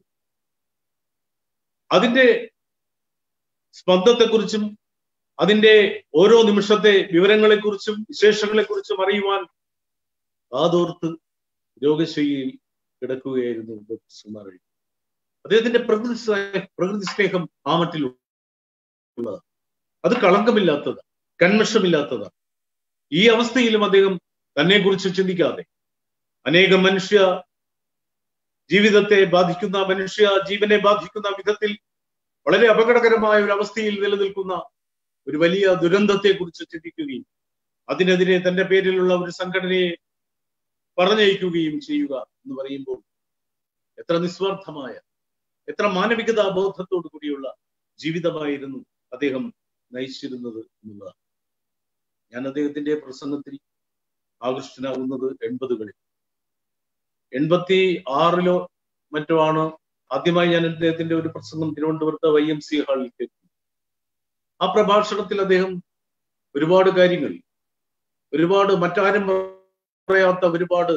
അതിന്റെ സ്പന്ദത്തെക്കുറിച്ചും അതിന്റെ ഓരോ നിമിഷത്തെ വിവരങ്ങളെക്കുറിച്ചും വിശേഷങ്ങളെക്കുറിച്ചും അറിയുവാൻ കാതോർത്ത് രോഗശൈലിയിൽ കിടക്കുകയായിരുന്നു ഡോക്ടർ സുമാർ അദ്ദേഹത്തിന്റെ പ്രകൃതി പ്രകൃതി സ്നേഹം ആ മട്ടിലുള്ളതാണ് അത് കളങ്കമില്ലാത്തതാണ് കന്മഷമില്ലാത്തതാണ് ഈ അവസ്ഥയിലും അദ്ദേഹം തന്നെ കുറിച്ച് ചിന്തിക്കാതെ അനേകം മനുഷ്യ ജീവിതത്തെ ബാധിക്കുന്ന മനുഷ്യ ജീവനെ ബാധിക്കുന്ന വിധത്തിൽ വളരെ അപകടകരമായ ഒരു അവസ്ഥയിൽ നിലനിൽക്കുന്ന ഒരു വലിയ ദുരന്തത്തെ കുറിച്ച് ചിന്തിക്കുകയും അതിനെതിരെ തന്റെ പേരിലുള്ള ഒരു സംഘടനയെ പറഞ്ഞയക്കുകയും ചെയ്യുക എന്ന് പറയുമ്പോൾ എത്ര നിസ്വാർത്ഥമായ എത്ര മാനവികതാ ബോധത്തോടു കൂടിയുള്ള ജീവിതമായിരുന്നു അദ്ദേഹം നയിച്ചിരുന്നത് എന്നുള്ളതാണ് ഞാൻ അദ്ദേഹത്തിന്റെ പ്രസംഗത്തിൽ ആകൃഷ്ടനാകുന്നത് എൺപതുകളിൽ എൺപത്തി ആറിലോ മറ്റോ ആണ് ആദ്യമായി ഞാൻ അദ്ദേഹത്തിന്റെ ഒരു പ്രസംഗം തിരുവനന്തപുരത്ത് വൈ എം സി ഹാളിൽ കേട്ടു ആ പ്രഭാഷണത്തിൽ അദ്ദേഹം ഒരുപാട് കാര്യങ്ങൾ ഒരുപാട് മറ്റാരും പറയാത്ത ഒരുപാട്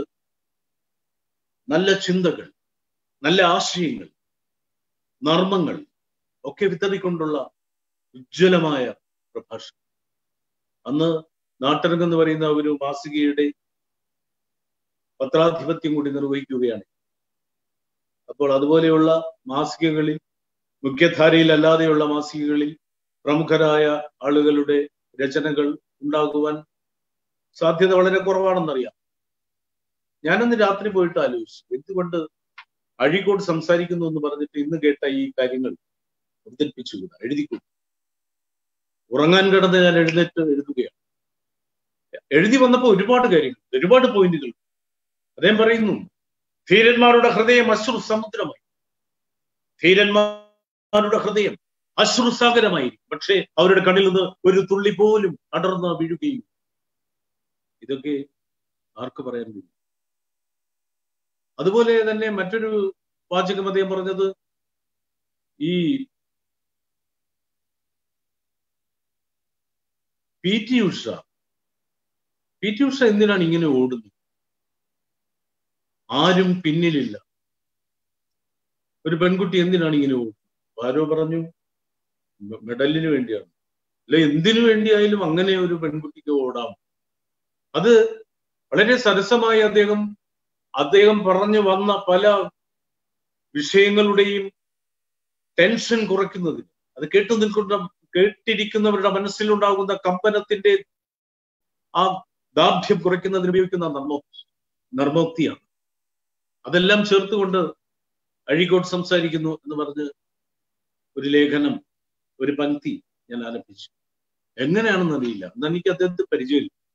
നല്ല ചിന്തകൾ നല്ല ആശയങ്ങൾ നർമ്മങ്ങൾ ഒക്കെ വിതറിക്കൊണ്ടുള്ള ഉജ്ജ്വലമായ പ്രഭാഷണം അന്ന് നാട്ടരങ്ങ് എന്ന് പറയുന്ന ഒരു മാസികയുടെ പത്രാധിപത്യം കൂടി നിർവഹിക്കുകയാണ് അപ്പോൾ അതുപോലെയുള്ള മാസികകളിൽ മുഖ്യധാരയിൽ അല്ലാതെയുള്ള മാസികകളിൽ പ്രമുഖരായ ആളുകളുടെ രചനകൾ ഉണ്ടാകുവാൻ സാധ്യത വളരെ കുറവാണെന്നറിയാം ഞാനന്ന് രാത്രി പോയിട്ട് ആലോചിച്ചു എന്തുകൊണ്ട് അഴീക്കോട് സംസാരിക്കുന്നു എന്ന് പറഞ്ഞിട്ട് ഇന്ന് കേട്ട ഈ കാര്യങ്ങൾ അവതരിപ്പിച്ചുകൂടാ എഴുതിക്കൂടാ ഉറങ്ങാൻ കിടന്ന് ഞാൻ എഴുന്നേറ്റ് എഴുതുകയാണ് എഴുതി വന്നപ്പോൾ ഒരുപാട് കാര്യങ്ങൾ ഒരുപാട് പോയിന്റുകൾ അദ്ദേഹം പറയുന്നു ധീരന്മാരുടെ ഹൃദയം അശ്രു സമുദ്രമായി ധീരന്മാരുടെ ഹൃദയം അശ്രുസാഗരമായിരിക്കും പക്ഷേ അവരുടെ കണ്ണിൽ നിന്ന് ഒരു തുള്ളി പോലും അടർന്ന് വീഴുകയും ഇതൊക്കെ ആർക്ക് പറയാൻ കഴിയും അതുപോലെ തന്നെ മറ്റൊരു വാചകം അദ്ദേഹം പറഞ്ഞത് ഈ P T Usha P T Usha എന്തിനാണ് ഇങ്ങനെ ഓടുന്നത് ആരും പിന്നിലില്ല ഒരു പെൺകുട്ടി എന്തിനാണ് ഇങ്ങനെ ഓടുന്നത് ആരോ പറഞ്ഞു മെഡലിന് വേണ്ടിയാണ് അല്ലെ എന്തിനു വേണ്ടിയായാലും അങ്ങനെ ഒരു പെൺകുട്ടിക്ക് ഓടാം അത് വളരെ സരസമായി അദ്ദേഹം അദ്ദേഹം പറഞ്ഞു വന്ന പല വിഷയങ്ങളുടെയും ടെൻഷൻ കുറയ്ക്കുന്നതിന് അത് കേട്ടു നിൽക്കുന്ന കേട്ടിരിക്കുന്നവരുടെ മനസ്സിലുണ്ടാകുന്ന കമ്പനത്തിന്റെ ആ ദാർഢ്യം കുറയ്ക്കുന്നതിന് ഉപയോഗിക്കുന്ന നർമ്മോ നർമ്മോക്തിയാണ് അതെല്ലാം ചേർത്തുകൊണ്ട് അഴീക്കോട്ട് സംസാരിക്കുന്നു എന്ന് പറഞ്ഞ് ഒരു ലേഖനം ഒരു പങ്ക്തി ഞാൻ ആലപിച്ചു എങ്ങനെയാണെന്ന് അറിയില്ല അന്ന് എനിക്ക് അദ്ദേഹത്തെ പരിചയമില്ല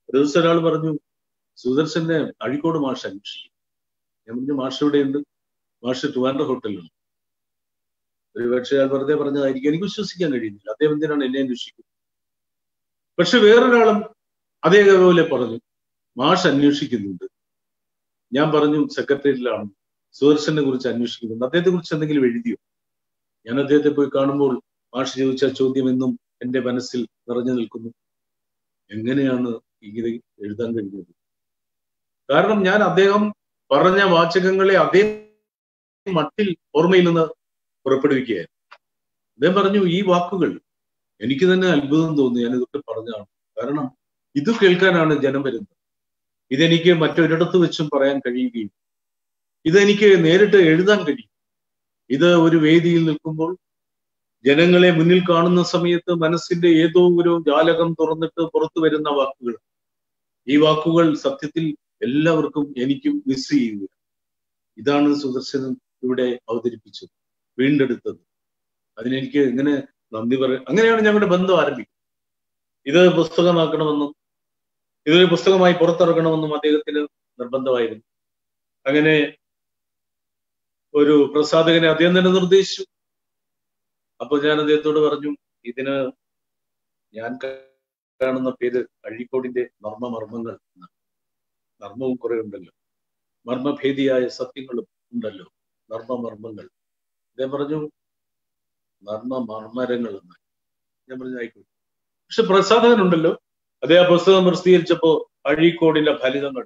ഒരു ദിവസം ഒരാൾ പറഞ്ഞു സുദർശനെ അഴിക്കോട് മാഷ് അന്വേഷിക്കും ഞാൻ പറഞ്ഞു മാഷ് ഇവിടെയുണ്ട് മാഷ് ട്രിവാൻഡ്ര ഹോട്ടലിലുണ്ട് ഒരു പക്ഷേ അയാൾ വെറുതെ പറഞ്ഞതായിരിക്കും എനിക്ക് വിശ്വസിക്കാൻ കഴിയുന്നില്ല അദ്ദേഹം എന്തിനാണ് എന്നെ അന്വേഷിക്കുന്നത് പക്ഷെ വേറൊരാളും അതേപോലെ പറഞ്ഞു മാഷ് അന്വേഷിക്കുന്നുണ്ട് ഞാൻ പറഞ്ഞു സെക്രട്ടേറിയറ്റിലാണ് സുദർശനെ കുറിച്ച് അന്വേഷിക്കുന്നുണ്ട് അദ്ദേഹത്തെ കുറിച്ച് എന്തെങ്കിലും എഴുതിയോ ഞാൻ അദ്ദേഹത്തെ പോയി കാണുമ്പോൾ മാഷ് ചോദിച്ച ചോദ്യം എന്നും എന്റെ മനസ്സിൽ നിറഞ്ഞു നിൽക്കുന്നു എങ്ങനെയാണ് ഇങ്ങനെ എഴുതാൻ കഴിഞ്ഞത് കാരണം ഞാൻ അദ്ദേഹം പറഞ്ഞ വാചകങ്ങളെ അതേ മട്ടിൽ ഓർമ്മയിൽ നിന്ന് പുറപ്പെടുവിക്കുകയായിരുന്നു അദ്ദേഹം പറഞ്ഞു ഈ വാക്കുകൾ എനിക്ക് തന്നെ അത്ഭുതം തോന്നി ഞാൻ ഇതൊക്കെ പറഞ്ഞതാണ് കാരണം ഇത് കേൾക്കാനാണ് ജനം വരുന്നത് ഇതെനിക്ക് മറ്റൊരിടത്ത് വെച്ചും പറയാൻ കഴിയുകയും ഇതെനിക്ക് നേരിട്ട് എഴുതാൻ കഴിയും ഇത് ഒരു വേദിയിൽ നിൽക്കുമ്പോൾ ജനങ്ങളെ മുന്നിൽ കാണുന്ന സമയത്ത് മനസ്സിന്റെ ഏതോ ഒരു ജാലകം തുറന്നിട്ട് പുറത്തു വരുന്ന വാക്കുകൾ ഈ വാക്കുകൾ സത്യത്തിൽ എല്ലാവർക്കും എനിക്കും മിസ് ചെയ്യുക ഇതാണ് സുദർശനൻ ഇവിടെ അവതരിപ്പിച്ചത് വീണ്ടെടുത്തത് അതിനെനിക്ക് എങ്ങനെ നന്ദി പറയും അങ്ങനെയാണ് ഞങ്ങളുടെ ബന്ധം ആരംഭിക്കുന്നത് ഇത് പുസ്തകമാക്കണമെന്നും ഇതൊരു പുസ്തകമായി പുറത്തിറക്കണമെന്നും അദ്ദേഹത്തിന് നിർബന്ധമായിരുന്നു അങ്ങനെ ഒരു പ്രസാധകനെ അദ്ദേഹം തന്നെ നിർദ്ദേശിച്ചു അപ്പൊ ഞാൻ അദ്ദേഹത്തോട് പറഞ്ഞു ഇതിന് ഞാൻ കാണുന്ന പേര് അഴീക്കോടിന്റെ നർമ്മമർമ്മങ്ങൾ എന്നാണ് നർമ്മവും കുറെ ഉണ്ടല്ലോ മർമ്മഭേദിയായ സത്യങ്ങളും ഉണ്ടല്ലോ നർമ്മമർമ്മങ്ങൾ അദ്ദേഹം പറഞ്ഞു നർമ്മ മർമ്മരങ്ങൾ എന്ന് ഞാൻ പറഞ്ഞു ആയിക്കോട്ടെ പക്ഷെ പ്രസാധകനുണ്ടല്ലോ അദ്ദേഹം പുസ്തകം പ്രസിദ്ധീകരിച്ചപ്പോ അഴീക്കോടിന്റെ ഫലിതങ്ങൾ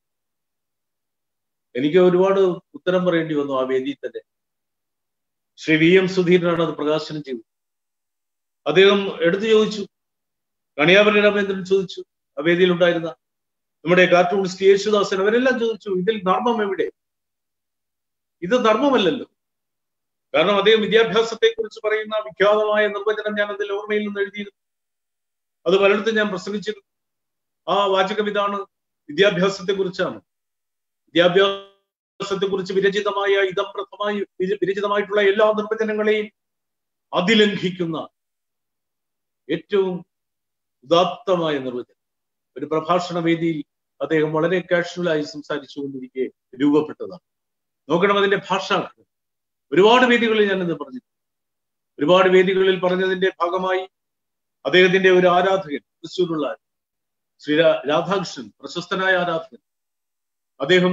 എനിക്ക് ഒരുപാട് ഉത്തരം പറയേണ്ടി വന്നു ആ വേദിയിൽ തന്നെ ശ്രീ വി എം സുധീരനാണ് അത് പ്രകാശനം ചെയ്തത് അദ്ദേഹം എടുത്തു ചോദിച്ചു കണിയാപുരി രാമേന്ദ്രൻ ചോദിച്ചു ആ വേദിയിൽ ഉണ്ടായിരുന്ന നമ്മുടെ കാർട്ടൂണിസ്റ്റ് യേശുദാസൻ അവരെല്ലാം ചോദിച്ചു ഇതിൽ നർമ്മം എവിടെ ഇത് നർമ്മമല്ലല്ലോ കാരണം അദ്ദേഹം വിദ്യാഭ്യാസത്തെ കുറിച്ച് പറയുന്ന വിഖ്യാതമായ നിർവചനം ഞാൻ അതിൽ ഓർമ്മയിൽ നിന്ന് എഴുതിയിരുന്നു അത് പലയിടത്തും ഞാൻ പ്രസംഗിച്ചിരുന്നു ആ വാചകം ഇതാണ് വിദ്യാഭ്യാസത്തെ കുറിച്ചാണ് വിദ്യാഭ്യാസത്തെ കുറിച്ച് വിരചിതമായ ഇതപ്രഥമായി വിരചിതമായിട്ടുള്ള എല്ലാ നിർവചനങ്ങളെയും അതിലംഘിക്കുന്ന ഏറ്റവും ഉദാത്തമായ നിർവചനം ഒരു പ്രഭാഷണ വേദിയിൽ അദ്ദേഹം വളരെ കാഷ്വലായി സംസാരിച്ചുകൊണ്ടിരിക്കെ രൂപപ്പെട്ടതാണ് നോക്കണം അതിന്റെ ഭാഷ ഒരുപാട് വേദികളിൽ ഞാനിത് പറഞ്ഞു ഒരുപാട് വേദികളിൽ പറഞ്ഞതിന്റെ ഭാഗമായി അദ്ദേഹത്തിന്റെ ഒരു ആരാധകൻ തൃശ്ശൂരുള്ള ശ്രീ രാധാകൃഷ്ണൻ പ്രശസ്തനായ ആരാധകൻ അദ്ദേഹം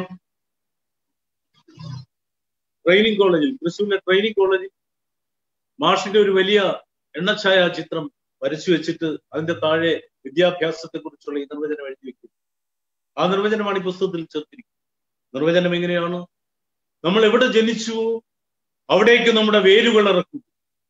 ട്രെയിനിങ് കോളേജിൽ തൃശ്ശൂരിലെ ട്രെയിനിങ് കോളേജിൽ മാഷിന്റെ ഒരു വലിയ എണ്ണഛായ ചിത്രം വരച്ചു വെച്ചിട്ട് അതിന്റെ താഴെ വിദ്യാഭ്യാസത്തെ കുറിച്ചുള്ള ഈ നിർവചനം എഴുതി വെക്കും ആ നിർവചനമാണ് ഈ പുസ്തകത്തിൽ ചേർത്തിരിക്കുന്നത് നിർവചനം എങ്ങനെയാണ് നമ്മൾ എവിടെ ജനിച്ചു അവിടേക്ക് നമ്മുടെ വേരുകൾ ഇറക്കും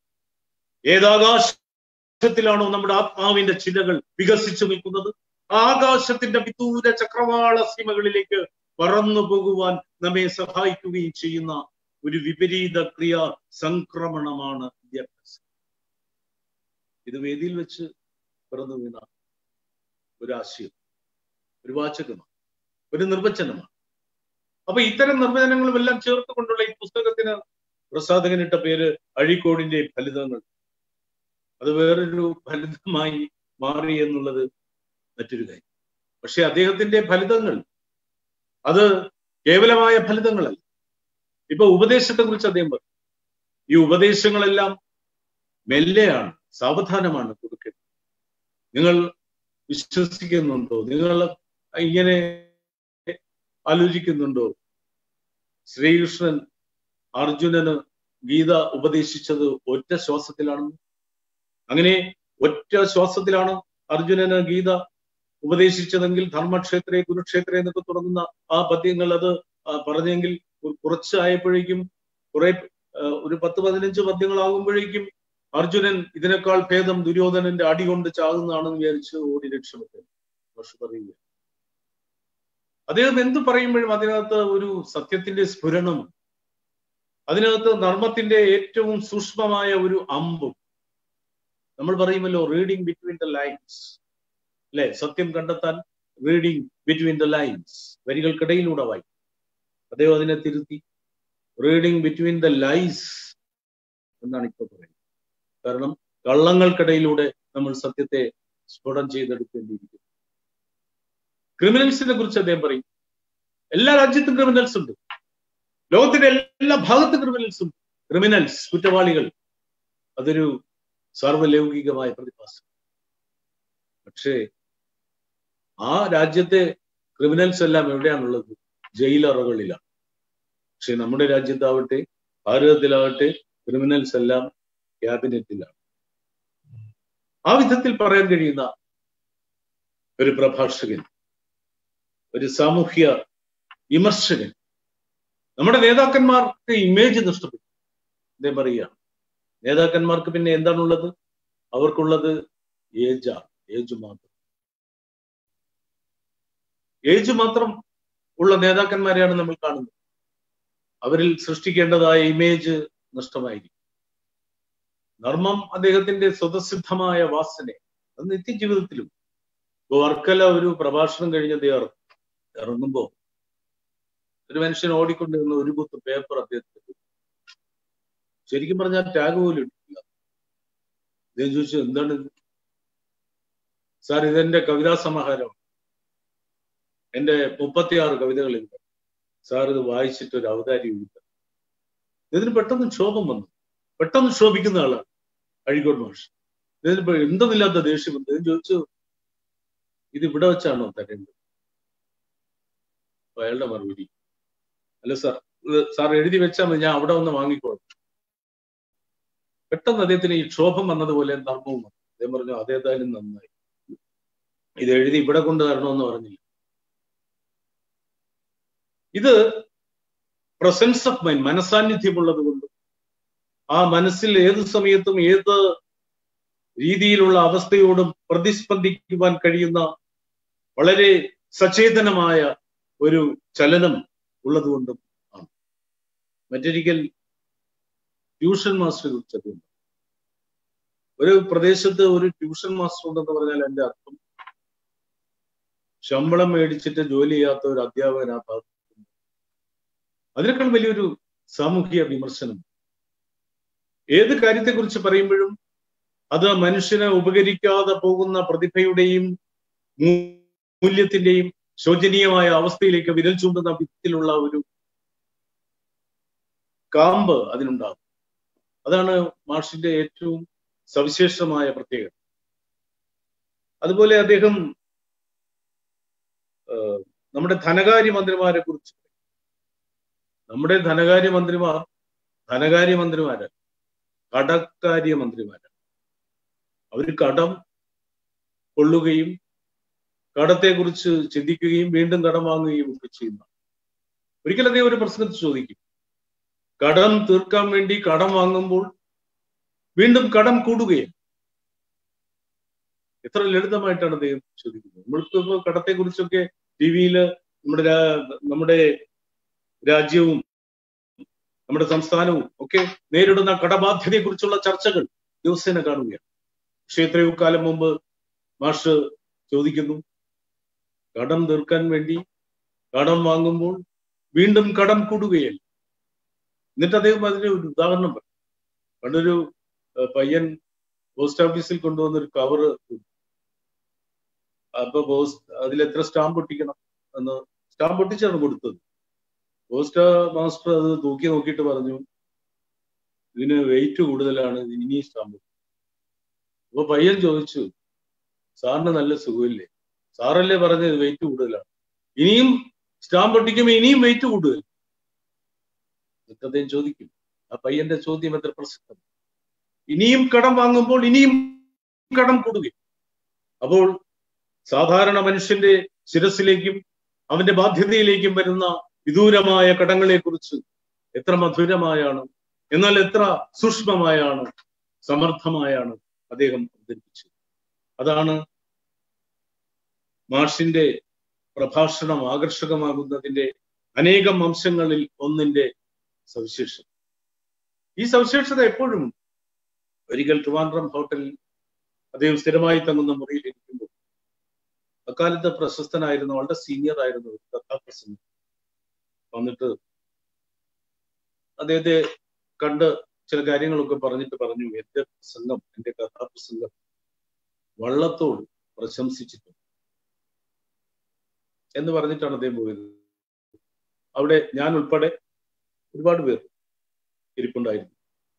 ഏതാകാശത്തിലാണോ നമ്മുടെ ആത്മാവിന്റെ ചിലകൾ വികസിച്ചു നിൽക്കുന്നത് ആകാശത്തിന്റെ വിദൂര ചക്രവാള സീമകളിലേക്ക് പറന്നു പോകുവാൻ നമ്മെ സഹായിക്കുകയും ചെയ്യുന്ന ഒരു വിപരീത ക്രിയ സംക്രമണമാണ് വിദ്യാഭ്യാസം ഇത് വേദിയിൽ വെച്ച് പിറന്നു വീണ ഒരു ആശയം ഒരു വാചകമാണ് ഒരു നിർവചനമാണ് അപ്പൊ ഇത്തരം നിർവചനങ്ങളും എല്ലാം ചേർത്തുകൊണ്ടുള്ള ഈ പുസ്തകത്തിന് പ്രസാധകനിട്ട പേര് അഴീക്കോടിന്റെ ഫലിതങ്ങൾ അത് വേറൊരു ഫലിതമായി മാറി എന്നുള്ളത് മറ്റൊരു കാര്യം പക്ഷെ അദ്ദേഹത്തിന്റെ ഫലിതങ്ങൾ അത് കേവലമായ ഫലിതങ്ങളല്ല ഇപ്പൊ ഉപദേശത്തെ കുറിച്ച് അദ്ദേഹം പറഞ്ഞു ഈ ഉപദേശങ്ങളെല്ലാം മെല്ലെയാണ് സാവധാനമാണ് കൊടുക്കേണ്ടത് നിങ്ങൾ വിശ്വസിക്കുന്നുണ്ടോ നിങ്ങൾ ഇങ്ങനെ ആലോചിക്കുന്നുണ്ടോ ശ്രീകൃഷ്ണൻ അർജുനന് ഗീത ഉപദേശിച്ചത് ഒറ്റ ശ്വാസത്തിലാണെന്ന് അങ്ങനെ ഒറ്റ ശ്വാസത്തിലാണ് അർജുനന് ഗീത ഉപദേശിച്ചതെങ്കിൽ ധർമ്മക്ഷേത്രേ കുരുക്ഷേത്രേ എന്നൊക്കെ തുടങ്ങുന്ന ആ പദ്യങ്ങൾ അത് പറഞ്ഞെങ്കിൽ കുറച്ചായപ്പോഴേക്കും കുറെ ഒരു പത്ത് പതിനഞ്ച് പദ്യങ്ങളാകുമ്പോഴേക്കും അർജുനൻ ഇതിനേക്കാൾ ഭേദം ദുര്യോധനന്റെ അടി കൊണ്ട് ചാകുന്നതാണെന്ന് വിചാരിച്ച് ഓടി രക്ഷപ്പെട്ടു പക്ഷെ പറയുക അദ്ദേഹം എന്ത് പറയുമ്പോഴും അതിനകത്ത് ഒരു സത്യത്തിന്റെ സ്ഫുരണം അതിനകത്ത് നർമ്മത്തിന്റെ ഏറ്റവും സൂക്ഷ്മമായ ഒരു അമ്പും നമ്മൾ പറയുമല്ലോ റീഡിങ് ബിറ്റ്വീൻ ദ ലൈൻസ് അല്ലെ സത്യം കണ്ടെത്താൻ റീഡിങ് ബിറ്റ്വീൻ ദ ലൈൻസ് വരികൾക്കിടയിലൂടെ വായി അദ്ദേഹം അതിനെ തിരുത്തി റീഡിങ് ബിറ്റ്വീൻ ദ ലൈസ് എന്നാണ് ഇപ്പോൾ പറയുന്നത് കാരണം കള്ളങ്ങൾക്കിടയിലൂടെ നമ്മൾ സത്യത്തെ സ്ഫുടം ചെയ്തെടുക്കേണ്ടിയിരിക്കുന്നു ക്രിമിനൽസിനെ കുറിച്ച് അദ്ദേഹം പറയും എല്ലാ രാജ്യത്തും ക്രിമിനൽസ് ഉണ്ട് ലോകത്തിന്റെ എല്ലാ ഭാഗത്തും ക്രിമിനൽസ് ഉണ്ട് ക്രിമിനൽസ് കുറ്റവാളികൾ അതൊരു സർവലൗകികമായ പ്രതിഭാസം പക്ഷേ ആ രാജ്യത്തെ ക്രിമിനൽസ് എല്ലാം എവിടെയാണുള്ളത് ജയിലറകളിലാണ് പക്ഷെ നമ്മുടെ രാജ്യത്താവട്ടെ ഭാരതത്തിലാവട്ടെ ക്രിമിനൽസ് എല്ലാം ക്യാബിനറ്റിലാണ് ആ വിധത്തിൽ പറയാൻ കഴിയുന്ന ഒരു പ്രഭാഷകൻ ഒരു സാമൂഹ്യ വിമർശകൻ നമ്മുടെ നേതാക്കന്മാർക്ക് ഇമേജ് നഷ്ടപ്പെട്ടു അദ്ദേഹം പറയുക നേതാക്കന്മാർക്ക് പിന്നെ എന്താണുള്ളത് അവർക്കുള്ളത് ഏജാണ് ഏജ് മാത്രം ഏജ് മാത്രം ഉള്ള നേതാക്കന്മാരെയാണ് നമ്മൾ കാണുന്നത് അവരിൽ സൃഷ്ടിക്കേണ്ടതായ ഇമേജ് നഷ്ടമായിരിക്കും ധർമ്മം അദ്ദേഹത്തിന്റെ സ്വതസിദ്ധമായ വാസന അത് നിത്യജീവിതത്തിലും ഇപ്പൊ വർക്കല ഒരു പ്രഭാഷണം കഴിഞ്ഞ് അദ്ദേഹം ഇറങ്ങുമ്പോ ഒരു മനുഷ്യൻ ഓടിക്കൊണ്ടിരുന്ന ഒരു കുത്ത് പേപ്പർ അദ്ദേഹത്തിന് ശരിക്കും പറഞ്ഞാൽ ടാഗ് പോലും ഇട്ടില്ല അദ്ദേഹം ചോദിച്ചു എന്താണ് ഇത് സാർ ഇതെന്റെ കവിതാ സമാഹാരം എന്റെ മുപ്പത്തിയാറ് കവിതകളുണ്ട് സാർ ഇത് വായിച്ചിട്ട് ഒരു അവതാരി എഴുതുക ഇതിന് പെട്ടെന്ന് ക്ഷോഭം വന്നു പെട്ടെന്ന് ക്ഷോഭിക്കുന്ന ആളാണ് അഴീക്കോട് മാഷ് ഇതിന് എന്തെന്നില്ലാത്ത ദേഷ്യം വന്നു ഇതിന് ചോദിച്ചു ഇത് ഇവിടെ വെച്ചാണോ തരേണ്ടത് അപ്പൊ അയാളുടെ മറുപടി അല്ല സാർ സാർ എഴുതി വെച്ചാൽ മതി ഞാൻ അവിടെ വന്ന് വാങ്ങിക്കോളാം പെട്ടെന്ന് അദ്ദേഹത്തിന് ഈ ക്ഷോഭം വന്നതുപോലെ ധർമ്മവും വന്നു അദ്ദേഹം പറഞ്ഞു അതേതായാലും നന്നായി ഇത് എഴുതി ഇവിടെ കൊണ്ട് തരണമെന്ന് പറഞ്ഞില്ല ഇത് പ്രസൻസ് ഓഫ് മൈൻഡ് മനസാന്നിധ്യമുള്ളത് കൊണ്ട് ആ മനസ്സിൽ ഏത് സമയത്തും ഏത് രീതിയിലുള്ള അവസ്ഥയോടും പ്രതിസ്പന്ദിക്കുവാൻ കഴിയുന്ന വളരെ സചേതനമായ ഒരു ചലനം ഉള്ളതുകൊണ്ടും ആണ് മറ്റൊരിക്കൽ ട്യൂഷൻ മാസ്റ്ററെ കുറിച്ചൊക്കെ ഒരു പ്രദേശത്ത് ഒരു ട്യൂഷൻ മാസ്റ്റർ ഉണ്ടെന്ന് പറഞ്ഞാൽ എന്റെ അർത്ഥം ശമ്പളം മേടിച്ചിട്ട് ജോലി ചെയ്യാത്ത ഒരു അധ്യാപകൻ ആ ഭാഗത്ത് അതിനേക്കാൾ വലിയൊരു സാമൂഹിക വിമർശനം ഏത് കാര്യത്തെക്കുറിച്ച് പറയുമ്പോഴും അത് മനുഷ്യന് ഉപകരിക്കാതെ പോകുന്ന പ്രതിഭയുടെയും മൂല്യത്തിന്റെയും ശോചനീയമായ അവസ്ഥയിലേക്ക് വിരൽ ചൂണ്ടുന്ന വിധത്തിലുള്ള ഒരു കാമ്പ് അതിനുണ്ടാകും അതാണ് മാർഷിന്റെ ഏറ്റവും സവിശേഷമായ പ്രത്യേകത അതുപോലെ അദ്ദേഹം നമ്മുടെ ധനകാര്യ മന്ത്രിമാരെ കുറിച്ച് നമ്മുടെ ധനകാര്യ മന്ത്രിമാർ ധനകാര്യ മന്ത്രിമാരല്ല കടക്കാര്യ മന്ത്രിമാരാണ് അവർ കടം കൊള്ളുകയും കടത്തെക്കുറിച്ച് ചിന്തിക്കുകയും വീണ്ടും കടം വാങ്ങുകയും ഒക്കെ ചെയ്യുന്ന ഒരിക്കൽ അദ്ദേഹം ഒരു പ്രശ്നത്തിൽ ചോദിക്കും കടം തീർക്കാൻ വേണ്ടി കടം വാങ്ങുമ്പോൾ വീണ്ടും കടം കൂടുകയും എത്ര ലളിതമായിട്ടാണ് അദ്ദേഹം ചോദിക്കുന്നത് നമ്മൾക്ക് ഇപ്പോൾ കടത്തെ കുറിച്ചൊക്കെ ടി വിയിൽ നമ്മുടെ നമ്മുടെ രാജ്യവും നമ്മുടെ സംസ്ഥാനവും ഒക്കെ നേരിടുന്ന കടബാധ്യതയെ കുറിച്ചുള്ള ചർച്ചകൾ ദിവസേന കാണുകയാണ് പക്ഷെ എത്രയോ കാലം മുമ്പ് മാഷ് ചോദിക്കുന്നു കടം തീർക്കാൻ വേണ്ടി കടം വാങ്ങുമ്പോൾ വീണ്ടും കടം കൂടുകയല്ല എന്നിട്ട് അദ്ദേഹം അതിന് ഒരു ഉദാഹരണം പറഞ്ഞു പണ്ടൊരു പയ്യൻ പോസ്റ്റ് ഓഫീസിൽ കൊണ്ടുവന്ന ഒരു കവറ് അപ്പൊ പോസ്റ്റ് അതിൽ എത്ര സ്റ്റാമ്പ് ഒട്ടിക്കണം എന്ന് സ്റ്റാമ്പ് ഒട്ടിച്ചാണ് കൊടുത്തത് പോസ്റ്റ് മാസ്റ്റർ അത് തൂക്കി നോക്കിയിട്ട് പറഞ്ഞു ഇതിന് വെയിറ്റ് കൂടുതലാണ് ഇനി സ്റ്റാമ്പ് അപ്പൊ പയ്യൻ ചോദിച്ചു സാറിന് നല്ല സുഖമില്ലേ സാറല്ലേ പറഞ്ഞത് വെയിറ്റ് കൂടുതലാണ് ഇനിയും സ്റ്റാമ്പ് ഒട്ടിക്കുമ്പോൾ ഇനിയും വെയിറ്റ് കൂടുതൽ അദ്ദേഹം ചോദിക്കും ആ പയ്യന്റെ ചോദ്യം എത്ര പ്രസക്തം ഇനിയും കടം വാങ്ങുമ്പോൾ ഇനിയും കടം കൂടുകയും അപ്പോൾ സാധാരണ മനുഷ്യന്റെ ശിരസിലേക്കും അവന്റെ ബാധ്യതയിലേക്കും വരുന്ന വിദൂരമായ കടങ്ങളെ കുറിച്ച് എത്ര മധുരമായാണ് എന്നാൽ എത്ര സൂക്ഷ്മമായാണ് സമർത്ഥമായാണ് അദ്ദേഹം അവതരിപ്പിച്ചത് അതാണ് മാർഷിന്റെ പ്രഭാഷണം ആകർഷകമാകുന്നതിന്റെ അനേകം അംശങ്ങളിൽ ഒന്നിന്റെ സവിശേഷത ഈ സവിശേഷത എപ്പോഴും ഒരിക്കൽ ട്രിവാൻഡ്രം ഹോട്ടലിൽ അദ്ദേഹം സ്ഥിരമായി തങ്ങുന്ന മുറിയിൽ ഇരിക്കുമ്പോൾ അക്കാലത്ത് പ്രശസ്തനായിരുന്ന വളരെ സീനിയർ ആയിരുന്ന ഒരു കഥാപ്രസംഗം വന്നിട്ട് അദ്ദേഹത്തെ കണ്ട് ചില കാര്യങ്ങളൊക്കെ പറഞ്ഞിട്ട് പറഞ്ഞു എന്റെ പ്രസംഗം എന്റെ കഥാപ്രസംഗം വള്ളത്തോട് പ്രശംസിച്ചിട്ടുണ്ട് എന്ന് പറഞ്ഞിട്ടാണ് അദ്ദേഹം പോയത് അവിടെ ഞാൻ ഉൾപ്പെടെ ഒരുപാട് പേർ ഇരിപ്പുണ്ടായിരുന്നു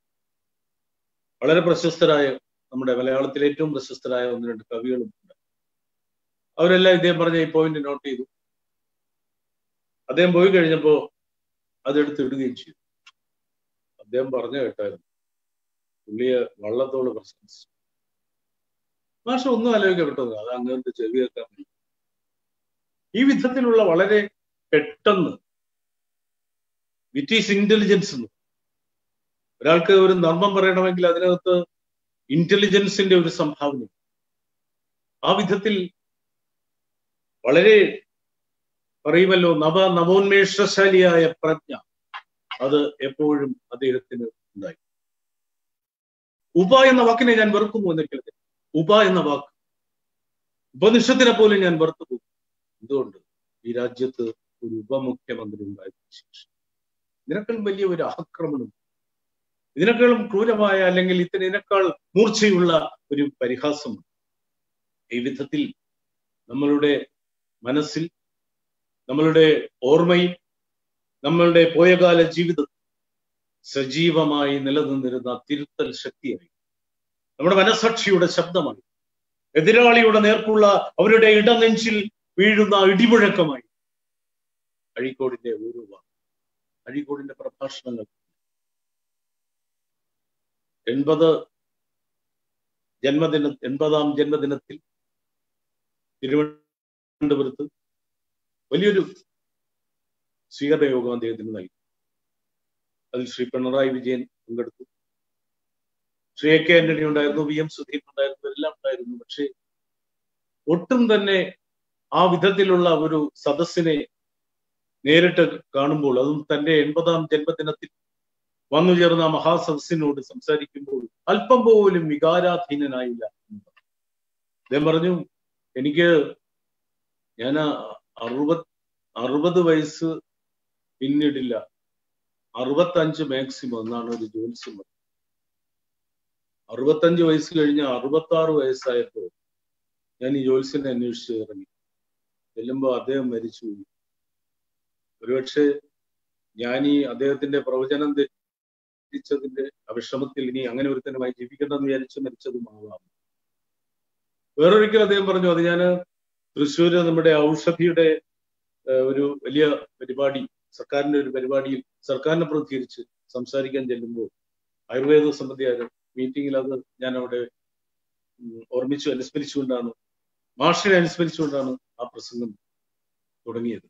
വളരെ പ്രശസ്തരായ നമ്മുടെ മലയാളത്തിലെ ഏറ്റവും പ്രശസ്തരായ ഒന്ന് രണ്ട് കവികളും ഉണ്ട് അവരെല്ലാം ഇദ്ദേഹം പറഞ്ഞ ഈ പോയിന്റ് നോട്ട് ചെയ്തു അദ്ദേഹം പോയി കഴിഞ്ഞപ്പോ അതെടുത്ത് ഇടുകയും ചെയ്തു അദ്ദേഹം പറഞ്ഞു കേട്ടായിരുന്നു പുള്ളിയെ വള്ളത്തോട് പ്രശംസിച്ചു ഭാഷ ഒന്നും ആലോചിക്കപ്പെട്ടത് അത് അങ്ങനത്തെ ചെവി കേൾക്കാൻ വേണ്ടി ഈ വിധത്തിലുള്ള വളരെ പെട്ടെന്ന് വിറ്റ് ഈസ് ഇന്റലിജൻസ് എന്ന് ഒരാൾക്ക് ഒരു നർമ്മം പറയണമെങ്കിൽ അതിനകത്ത് ഇന്റലിജൻസിന്റെ ഒരു സംഭാവന ആ വിധത്തിൽ വളരെ പറയുമല്ലോ നവ നവോന്മേഷശാലിയായ പ്രജ്ഞ അത് എപ്പോഴും അദ്ദേഹത്തിന് ഉണ്ടായി ഉപ എന്ന വാക്കിനെ ഞാൻ വെറുക്കുന്നു എന്നൊരിക്കലും ഉപ എന്ന വാക്ക് ഉപനിഷത്തിനെ പോലും ഞാൻ വെറുത്തു പോകും എന്തുകൊണ്ട് ഈ രാജ്യത്ത് ഒരു ഉപമുഖ്യമന്ത്രി ഉണ്ടായതിനു ശേഷം ഇതിനേക്കാളും വലിയ ഒരു ആക്രമണം ഇതിനേക്കാളും ക്രൂരമായ അല്ലെങ്കിൽ ഇതിനേക്കാൾ മൂർച്ചയുള്ള ഒരു പരിഹാസമുണ്ട് ഈ വിധത്തിൽ നമ്മളുടെ മനസ്സിൽ നമ്മളുടെ ഓർമ്മയിൽ നമ്മളുടെ പോയകാല ജീവിതത്തിൽ സജീവമായി നിലനിന്നിരുന്ന തിരുത്തൽ ശക്തിയായി നമ്മുടെ മനസാക്ഷിയുടെ ശബ്ദമായി എതിരാളിയുടെ നേർക്കുള്ള അവരുടെ ഇടനെഞ്ചിൽ വീഴുന്ന ഇടിമുഴക്കമായി അഴീക്കോടിന്റെ ഓരോ വാക്ക് അഴീക്കോടിന്റെ പ്രഭാഷണങ്ങൾ എൺപത് ജന്മദിന എൺപതാം ജന്മദിനത്തിൽ തിരുവനന്തപുരത്ത് വലിയൊരു സ്വീകരണ യോഗം അദ്ദേഹത്തിന് നൽകി അതിൽ ശ്രീ പിണറായി വിജയൻ പങ്കെടുത്തു ശ്രീ എ കെ ആന്റണി ഉണ്ടായിരുന്നു വി എം സുധീർ ഉണ്ടായിരുന്നു എല്ലാം ഉണ്ടായിരുന്നു പക്ഷേ ഒട്ടും തന്നെ ആ വിധത്തിലുള്ള ഒരു സദസ്സിനെ നേരിട്ട് കാണുമ്പോൾ അതും തന്റെ എൺപതാം ജന്മദിനത്തിൽ വന്നു ചേർന്ന മഹാസദസ്സിനോട് സംസാരിക്കുമ്പോൾ അല്പം പോലും വികാരാധീനനായില്ല അദ്ദേഹം പറഞ്ഞു എനിക്ക് ഞാൻ അറുപത് അറുപത് വയസ്സ് പിന്നിടില്ല അറുപത്തഞ്ച് മാക്സിമം എന്നാണ് ഒരു ജോത്സ്യം പറഞ്ഞത് അറുപത്തഞ്ച് വയസ്സ് കഴിഞ്ഞ് അറുപത്തി ആറ് വയസ്സായപ്പോൾ ഞാൻ ഈ ജോത്സ്യനെ അന്വേഷിച്ച് ഇറങ്ങി ചെല്ലുമ്പോൾ അദ്ദേഹം മരിച്ചുപോയി ഒരുപക്ഷെ ഞാൻ ഈ അദ്ദേഹത്തിന്റെ പ്രവചനം തെറ്റിച്ചതിന്റെ അവിഷമത്തിൽ ഇനി അങ്ങനെ ഒരുത്തനുമായി ജീവിക്കണമെന്ന് വിചാരിച്ച് മരിച്ചതുമാവാം വേറൊരിക്കൽ അദ്ദേഹം പറഞ്ഞു അത് ഞാൻ തൃശ്ശൂര് നമ്മുടെ ഔഷധിയുടെ ഒരു വലിയ പരിപാടി സർക്കാരിന്റെ ഒരു പരിപാടിയിൽ സർക്കാരിനെ പ്രതികരിച്ച് സംസാരിക്കാൻ ചെല്ലുമ്പോൾ ആയുർവേദ സംബന്ധിയായ മീറ്റിംഗിൽ അത് ഞാൻ അവിടെ ഓർമ്മിച്ചു അനുസ്മരിച്ചുകൊണ്ടാണ് മാഷിനെ അനുസ്മരിച്ചുകൊണ്ടാണ് ആ പ്രസംഗം തുടങ്ങിയത്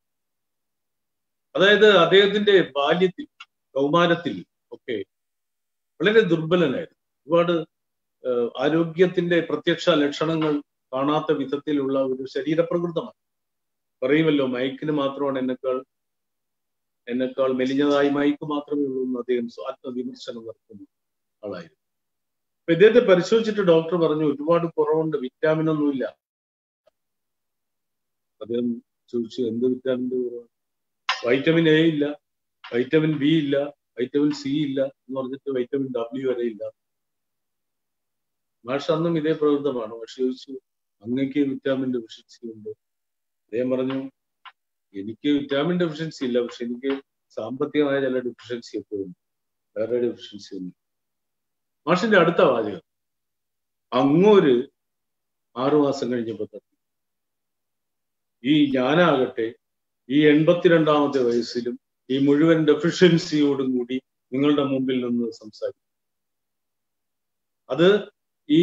അതായത് അദ്ദേഹത്തിന്റെ ബാല്യത്തിൽ കൗമാരത്തിൽ ഒക്കെ വളരെ ദുർബലനായിരുന്നു ഒരുപാട് ആരോഗ്യത്തിന്റെ പ്രത്യക്ഷ ലക്ഷണങ്ങൾ കാണാത്ത വിധത്തിലുള്ള ഒരു ശരീരപ്രകൃതമാണ് പറയുമല്ലോ മൈക്കിന് മാത്രമാണ് എന്നെക്കാൾ എന്നെക്കാൾ മെലിഞ്ഞതായി മൈക്ക് മാത്രമേ ഉള്ളൂ എന്ന് അദ്ദേഹം ആത്മവിമർശനം നടത്തുന്ന ആളായിരുന്നു അപ്പൊ ഇദ്ദേഹത്തെ പരിശോധിച്ചിട്ട് ഡോക്ടർ പറഞ്ഞു ഒരുപാട് കുറവുണ്ട് വിറ്റാമിൻ ഒന്നുമില്ല അദ്ദേഹം ചോദിച്ചു എന്ത് വിറ്റാമിൻ്റെ കുറവാണ് വൈറ്റമിൻ എ ഇല്ല വൈറ്റമിൻ ബി ഇല്ല വൈറ്റമിൻ സി ഇല്ല എന്ന് പറഞ്ഞിട്ട് വൈറ്റമിൻ ഡബ്ല്യു വരെ ഇല്ല മാഷ അന്നും ഇതേ പ്രകൃതമാണ് പക്ഷെ ചോദിച്ചു അങ്ങക്ക് വിറ്റാമിൻ ഡെഫിഷ്യൻസി ഉണ്ട് അദ്ദേഹം പറഞ്ഞു എനിക്ക് വിറ്റാമിൻ ഡെഫിഷ്യൻസി ഇല്ല പക്ഷെ എനിക്ക് സാമ്പത്തികമായ ചില ഡെഫിഷ്യൻസി ഒക്കെ ഉണ്ട് വേറെ ഡെഫിഷ്യൻസി ഒന്നും മാഷിന്റെ അടുത്ത വാചകം അങ്ങോര് ആറുമാസം കഴിഞ്ഞപ്പോ തട്ടി ഈ ഞാനാകട്ടെ ഈ എൺപത്തിരണ്ടാമത്തെ വയസ്സിലും ഈ മുഴുവൻ ഡെഫിഷ്യൻസിയോടും കൂടി നിങ്ങളുടെ മുമ്പിൽ നിന്ന് സംസാരിക്കും അത് ഈ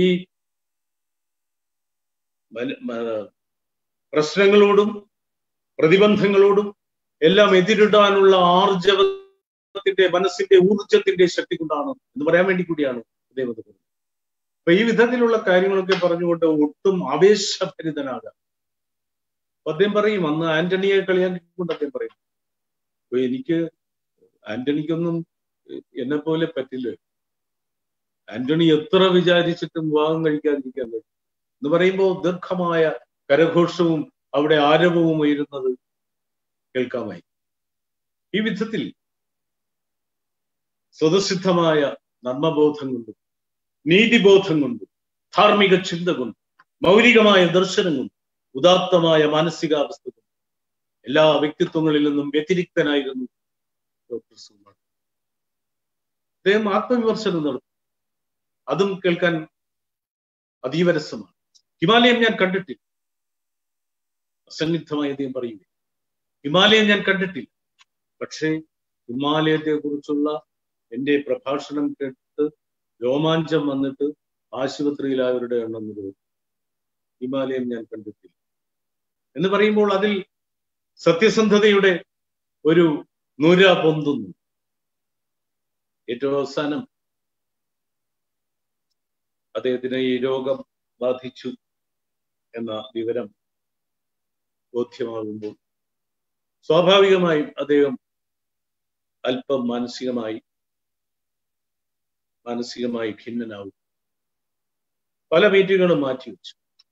പ്രശ്നങ്ങളോടും പ്രതിബന്ധങ്ങളോടും എല്ലാം എതിരിടാനുള്ള ആർജവത്തിന്റെ മനസ്സിന്റെ ഊർജത്തിന്റെ ശക്തി കൊണ്ടാണ് എന്ന് പറയാൻ വേണ്ടി കൂടിയാണ് അദ്ദേഹം പറഞ്ഞത് അപ്പൊ ഈ വിധത്തിലുള്ള കാര്യങ്ങളൊക്കെ പറഞ്ഞുകൊണ്ട് ഒട്ടും ആവേശഭരിതനാകാം അപ്പൊ അദ്ദേഹം പറയും അന്ന് ആന്റണിയെ കളിയാക്കിക്കൊണ്ട് അദ്ദേഹം പറയും അപ്പൊ എനിക്ക് ആന്റണിക്കൊന്നും എന്നെ പോലെ പറ്റില്ല ആന്റണി എത്ര വിചാരിച്ചിട്ടും വിവാഹം കഴിക്കാതിരിക്കാൻ കഴിയും എന്ന് പറയുമ്പോൾ ദീർഘമായ കരഘോഷവും അവിടെ ആരവവും ഉയരുന്നത് കേൾക്കാമായി ഈ വിധത്തിൽ സ്വതസിദ്ധമായ നന്മബോധം കൊണ്ടും നീതിബോധം കൊണ്ടും ധാർമ്മിക ചിന്ത കൊണ്ടും മൗലികമായ ദർശനം കൊണ്ടും ഉദാത്തമായ മാനസികാവസ്ഥ കൊണ്ടും എല്ലാ വ്യക്തിത്വങ്ങളിൽ നിന്നും വ്യതിരിക്തനായിരുന്നു ഡോക്ടർ സുമാർ അദ്ദേഹം ആത്മവിമർശനം നടത്തി അതും കേൾക്കാൻ അതീവ രസമാണ് ഹിമാലയം ഞാൻ കണ്ടിട്ടില്ല അസന്നിഗ്ധമായി അദ്ദേഹം പറയുക ഹിമാലയം ഞാൻ കണ്ടിട്ടില്ല പക്ഷേ ഹിമാലയത്തെ കുറിച്ചുള്ള എൻ്റെ പ്രഭാഷണം കേട്ട് രോമാഞ്ചം വന്നിട്ട് ആശുപത്രിയിലായവരുടെ എണ്ണം നിരവധി ഹിമാലയം ഞാൻ കണ്ടിട്ടില്ല എന്ന് പറയുമ്പോൾ അതിൽ സത്യസന്ധതയുടെ ഒരു നുര പൊന്തുന്നു ഏറ്റവും അവസാനം അദ്ദേഹത്തിന് ഈ രോഗം ബാധിച്ചു എന്ന വിവരം ബോധ്യമാകുമ്പോൾ സ്വാഭാവികമായും അദ്ദേഹം അല്പം മാനസികമായി മാനസികമായി ഖിന്നനാവും പല മീറ്റിങ്ങുകളും മാറ്റിവെച്ചു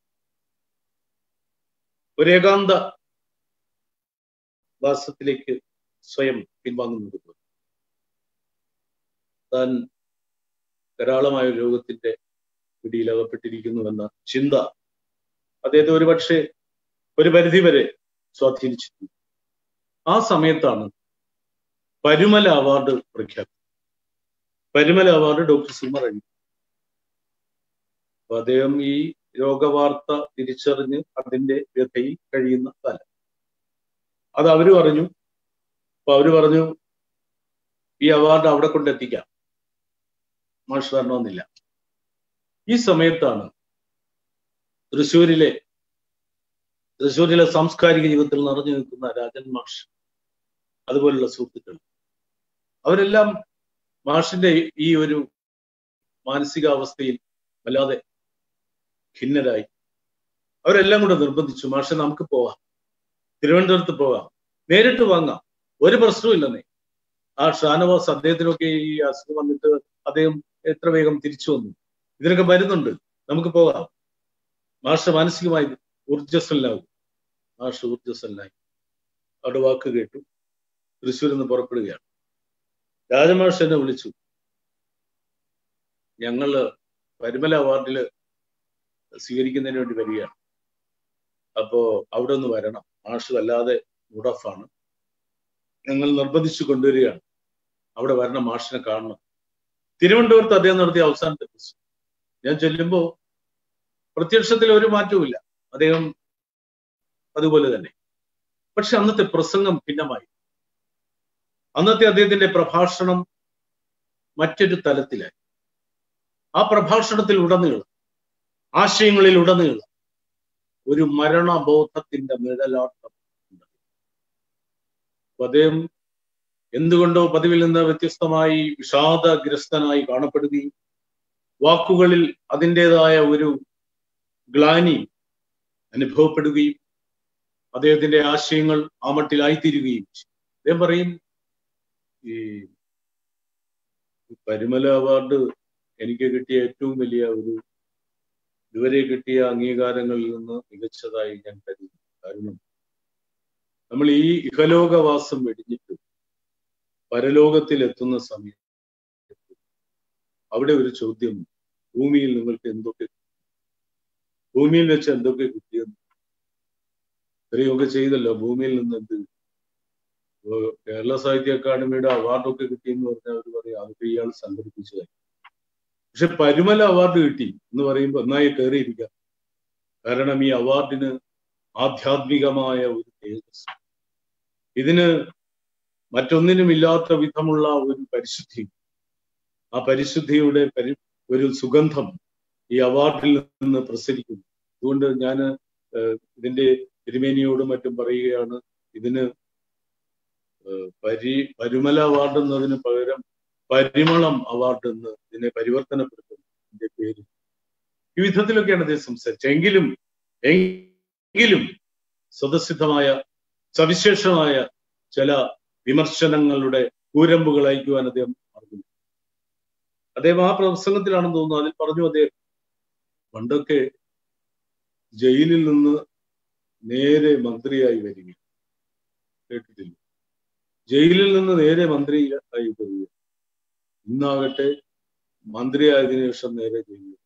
ഒരു ഏകാന്ത വാസത്തിലേക്ക് സ്വയം പിൻവാങ്ങുന്നത് പോലെ താൻ ധാരാളമായ രോഗത്തിന്റെ പിടിയിലകപ്പെട്ടിരിക്കുന്നുവെന്ന ചിന്ത അദ്ദേഹത്തെ ഒരുപക്ഷെ ഒരു പരിധിവരെ സ്വാധീനിച്ചിട്ടുണ്ട് ആ സമയത്താണ് പരുമല അവാർഡ് പ്രഖ്യാപിച്ചത് പരുമല അവാർഡ് ഡോക്ടർ സുമർ അഴി അപ്പൊ അദ്ദേഹം ഈ രോഗവാർത്ത തിരിച്ചറിഞ്ഞ് അതിന്റെ വ്യഥയിൽ കഴിയുന്ന കാലം അത് അവര് പറഞ്ഞു അപ്പൊ അവര് പറഞ്ഞു ഈ അവാർഡ് അവിടെ കൊണ്ടെത്തിക്കാം മാഷ് തരണമെന്നില്ല ഈ സമയത്താണ് തൃശ്ശൂരിലെ തൃശ്ശൂരിലെ സാംസ്കാരിക ജീവിതത്തിൽ നിറഞ്ഞു നിൽക്കുന്ന രാജൻ മാഷ് അതുപോലുള്ള സുഹൃത്തുക്കൾ അവരെല്ലാം മാഷിന്റെ ഈ ഒരു മാനസികാവസ്ഥയിൽ വല്ലാതെ ഖിന്നരായി അവരെല്ലാം കൂടെ നിർബന്ധിച്ചു മാഷെ നമുക്ക് പോവാം തിരുവനന്തപുരത്ത് പോകാം നേരിട്ട് വാങ്ങാം ഒരു പ്രശ്നമില്ലെന്നേ ആ ഷാനവാസ് അദ്ദേഹത്തിനൊക്കെ ഈ അസുഖം വന്നിട്ട് അദ്ദേഹം എത്ര വേഗം തിരിച്ചു വന്നു ഇതിനൊക്കെ മരുന്നുണ്ട് നമുക്ക് പോകാം മാഷ മാനസികമായി ഊർജസ്വലാകും മാഷ ഊർജസ്വലായി അവിടെ വാക്ക് കേട്ടു തൃശ്ശൂരിൽ നിന്ന് പുറപ്പെടുകയാണ് രാജമാഷ് എന്നെ വിളിച്ചു ഞങ്ങള് പരിമല അവാർഡില് സ്വീകരിക്കുന്നതിന് വേണ്ടി വരികയാണ് അപ്പോ അവിടെ ഒന്ന് വരണം മാഷ് വല്ലാതെ മുടഫാണ് ഞങ്ങൾ നിർബന്ധിച്ചു കൊണ്ടുവരികയാണ് അവിടെ വരണം മാഷിനെ കാണണം തിരുവനന്തപുരത്ത് അദ്ദേഹം നടത്തിയ അവസാനത്തെ പ്രസംഗം ഞാൻ ചെല്ലുമ്പോ പ്രത്യക്ഷത്തിൽ ഒരു മാറ്റവുമില്ല അദ്ദേഹം അതുപോലെ തന്നെ പക്ഷെ അന്നത്തെ പ്രസംഗം ഭിന്നമായി അന്നത്തെ അദ്ദേഹത്തിന്റെ പ്രഭാഷണം മറ്റൊരു തലത്തിലായി ആ പ്രഭാഷണത്തിൽ ഉടനീളം ആശയങ്ങളിൽ ഉടനീളം ഒരു മരണബോധത്തിന്റെ നിഴലാട്ടം ഉണ്ട് അദ്ദേഹം എന്തുകൊണ്ടോ പതിവിൽ നിന്ന് വ്യത്യസ്തമായി വിഷാദഗ്രസ്തനായി കാണപ്പെടുകയും വാക്കുകളിൽ അതിൻ്റെതായ ഒരു ഗ്ലാനി അനുഭവപ്പെടുകയും അദ്ദേഹത്തിന്റെ ആശയങ്ങൾ ആ മട്ടിലായിത്തീരുകയും അദ്ദേഹം പറയും ഈ പരിമല അവാർഡ് എനിക്ക് കിട്ടിയ ഏറ്റവും വലിയ ഒരു ഇതുവരെ കിട്ടിയ അംഗീകാരങ്ങളിൽ നിന്ന് മികച്ചതായി ഞാൻ കരുതുന്നു കാരണം നമ്മൾ ഈ ഇഹലോകവാസം വെടിഞ്ഞിട്ട് പരലോകത്തിൽ എത്തുന്ന സമയത്ത് അവിടെ ഒരു ചോദ്യം ഭൂമിയിൽ നിങ്ങൾക്ക് എന്തൊക്കെ ഭൂമിയിൽ വെച്ച് എന്തൊക്കെ കിട്ടിയെന്ന് ഇത്രയൊക്കെ ചെയ്തല്ലോ ഭൂമിയിൽ നിന്ന് എന്ത് കേരള സാഹിത്യ അക്കാദമിയുടെ അവാർഡൊക്കെ കിട്ടിയെന്ന് പറഞ്ഞാൽ അവർ പറയും അതൊക്കെ ഇയാൾ സംഘടിപ്പിച്ചതായി പക്ഷെ പരുമല അവാർഡ് കിട്ടി എന്ന് പറയുമ്പോൾ ഒന്നായി കയറിയിരിക്കാം കാരണം ഈ അവാർഡിന് ആധ്യാത്മികമായ ഒരു തേജസ് ഇതിന് മറ്റൊന്നിനും ഇല്ലാത്ത വിധമുള്ള ഒരു പരിശുദ്ധി ആ പരിശുദ്ധിയുടെ പരി ഒരു സുഗന്ധം ഈ അവാർഡിൽ നിന്ന് പ്രസരിക്കുന്നു അതുകൊണ്ട് ഞാൻ ഇതിന്റെ തിരുമേനിയോടും മറ്റും പറയുകയാണ് ഇതിന് പരി പരിമല അവാർഡ് എന്നതിന് പകരം പരിമളം അവാർഡ് എന്ന് ഇതിനെ പരിവർത്തനപ്പെടുത്തുന്നു ഇതിന്റെ പേര് ഈ വിധത്തിലൊക്കെയാണ് അദ്ദേഹം സംസാരിച്ചത് എങ്കിലും എങ്കിലും സ്വതസിദ്ധമായ സവിശേഷമായ ചില വിമർശനങ്ങളുടെ കൂരമ്പുകൾ അയക്കുവാൻ അദ്ദേഹം പറഞ്ഞു അദ്ദേഹം ആ പ്രസംഗത്തിലാണെന്ന് തോന്നുന്നു അതിൽ പറഞ്ഞു അദ്ദേഹം പണ്ടൊക്കെ ജയിലിൽ നിന്ന് നേരെ മന്ത്രിയായി വരിക കേട്ടിട്ടില്ല ജയിലിൽ നിന്ന് നേരെ മന്ത്രിയായി വരിക ഇന്നാകട്ടെ മന്ത്രിയായതിനു ശേഷം നേരെ ജയിലിൽ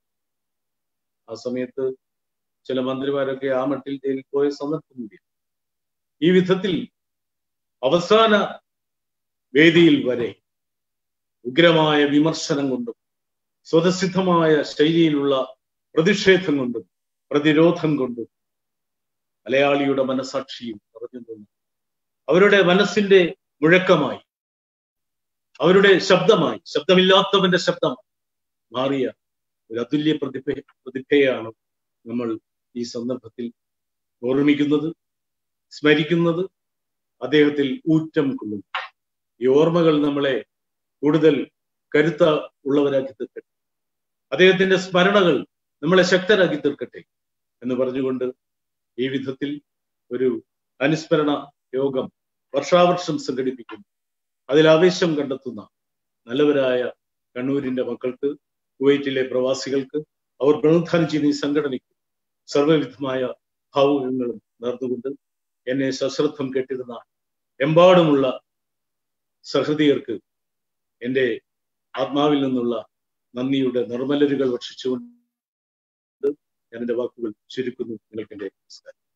ആ സമയത്ത് ചില മന്ത്രിമാരൊക്കെ ആ മട്ടിൽ ജയിലിൽ പോയ സന്ദർഭമില്ല ഈ വിധത്തിൽ അവസാന വേദിയിൽ വരെ ഉഗ്രമായ വിമർശനം കൊണ്ടും സ്വതസിദ്ധമായ ശൈലിയിലുള്ള പ്രതിഷേധം കൊണ്ടും പ്രതിരോധം കൊണ്ടും മലയാളിയുടെ മനസാക്ഷിയും നിറഞ്ഞു നിന്നു അവരുടെ മനസ്സിന്റെ മുഴക്കമായി അവരുടെ ശബ്ദമായി ശബ്ദമില്ലാത്തവന്റെ ശബ്ദമായി മാറിയ ഒരു അതുല്യ പ്രതിഭ പ്രതിഭയാണ് നമ്മൾ ഈ സന്ദർഭത്തിൽ ഓർമ്മിക്കുന്നത് സ്മരിക്കുന്നത് അദ്ദേഹത്തിൽ ഊറ്റം കൊള്ളുന്നു ഈ ഓർമ്മകൾ നമ്മളെ കൂടുതൽ കരുത്ത ഉള്ളവരാക്കി തീർക്കട്ടെ അദ്ദേഹത്തിന്റെ സ്മരണകൾ നമ്മളെ ശക്തരാക്കി തീർക്കട്ടെ എന്ന് പറഞ്ഞുകൊണ്ട് ഈ വിധത്തിൽ ഒരു അനുസ്മരണ യോഗം വർഷാവർഷം സംഘടിപ്പിക്കുന്നു അതിൽ ആവേശം കണ്ടെത്തുന്ന നല്ലവരായ കണ്ണൂരിന്റെ മക്കൾക്ക് കുവൈറ്റിലെ പ്രവാസികൾക്ക് അവർ പ്രതിനിധാനം ചെയ്യുന്ന ഈ സംഘടനയ്ക്ക് സർവവിധമായ ഭാവുകങ്ങളും നേർന്നുകൊണ്ട് എന്നെ സശ്രദ്ധം കേട്ടിരുന്ന എമ്പാടുമുള്ള സഹൃദയർക്ക് എൻ്റെ ആത്മാവിൽ നിന്നുള്ള നന്ദിയുടെ നിർമ്മലരുകൾ ഭക്ഷിച്ചുകൊണ്ട് ഞാൻ എൻ്റെ വാക്കുകൾ ചുരുക്കുന്നു നിങ്ങൾക്ക് എൻ്റെ നമസ്കാരം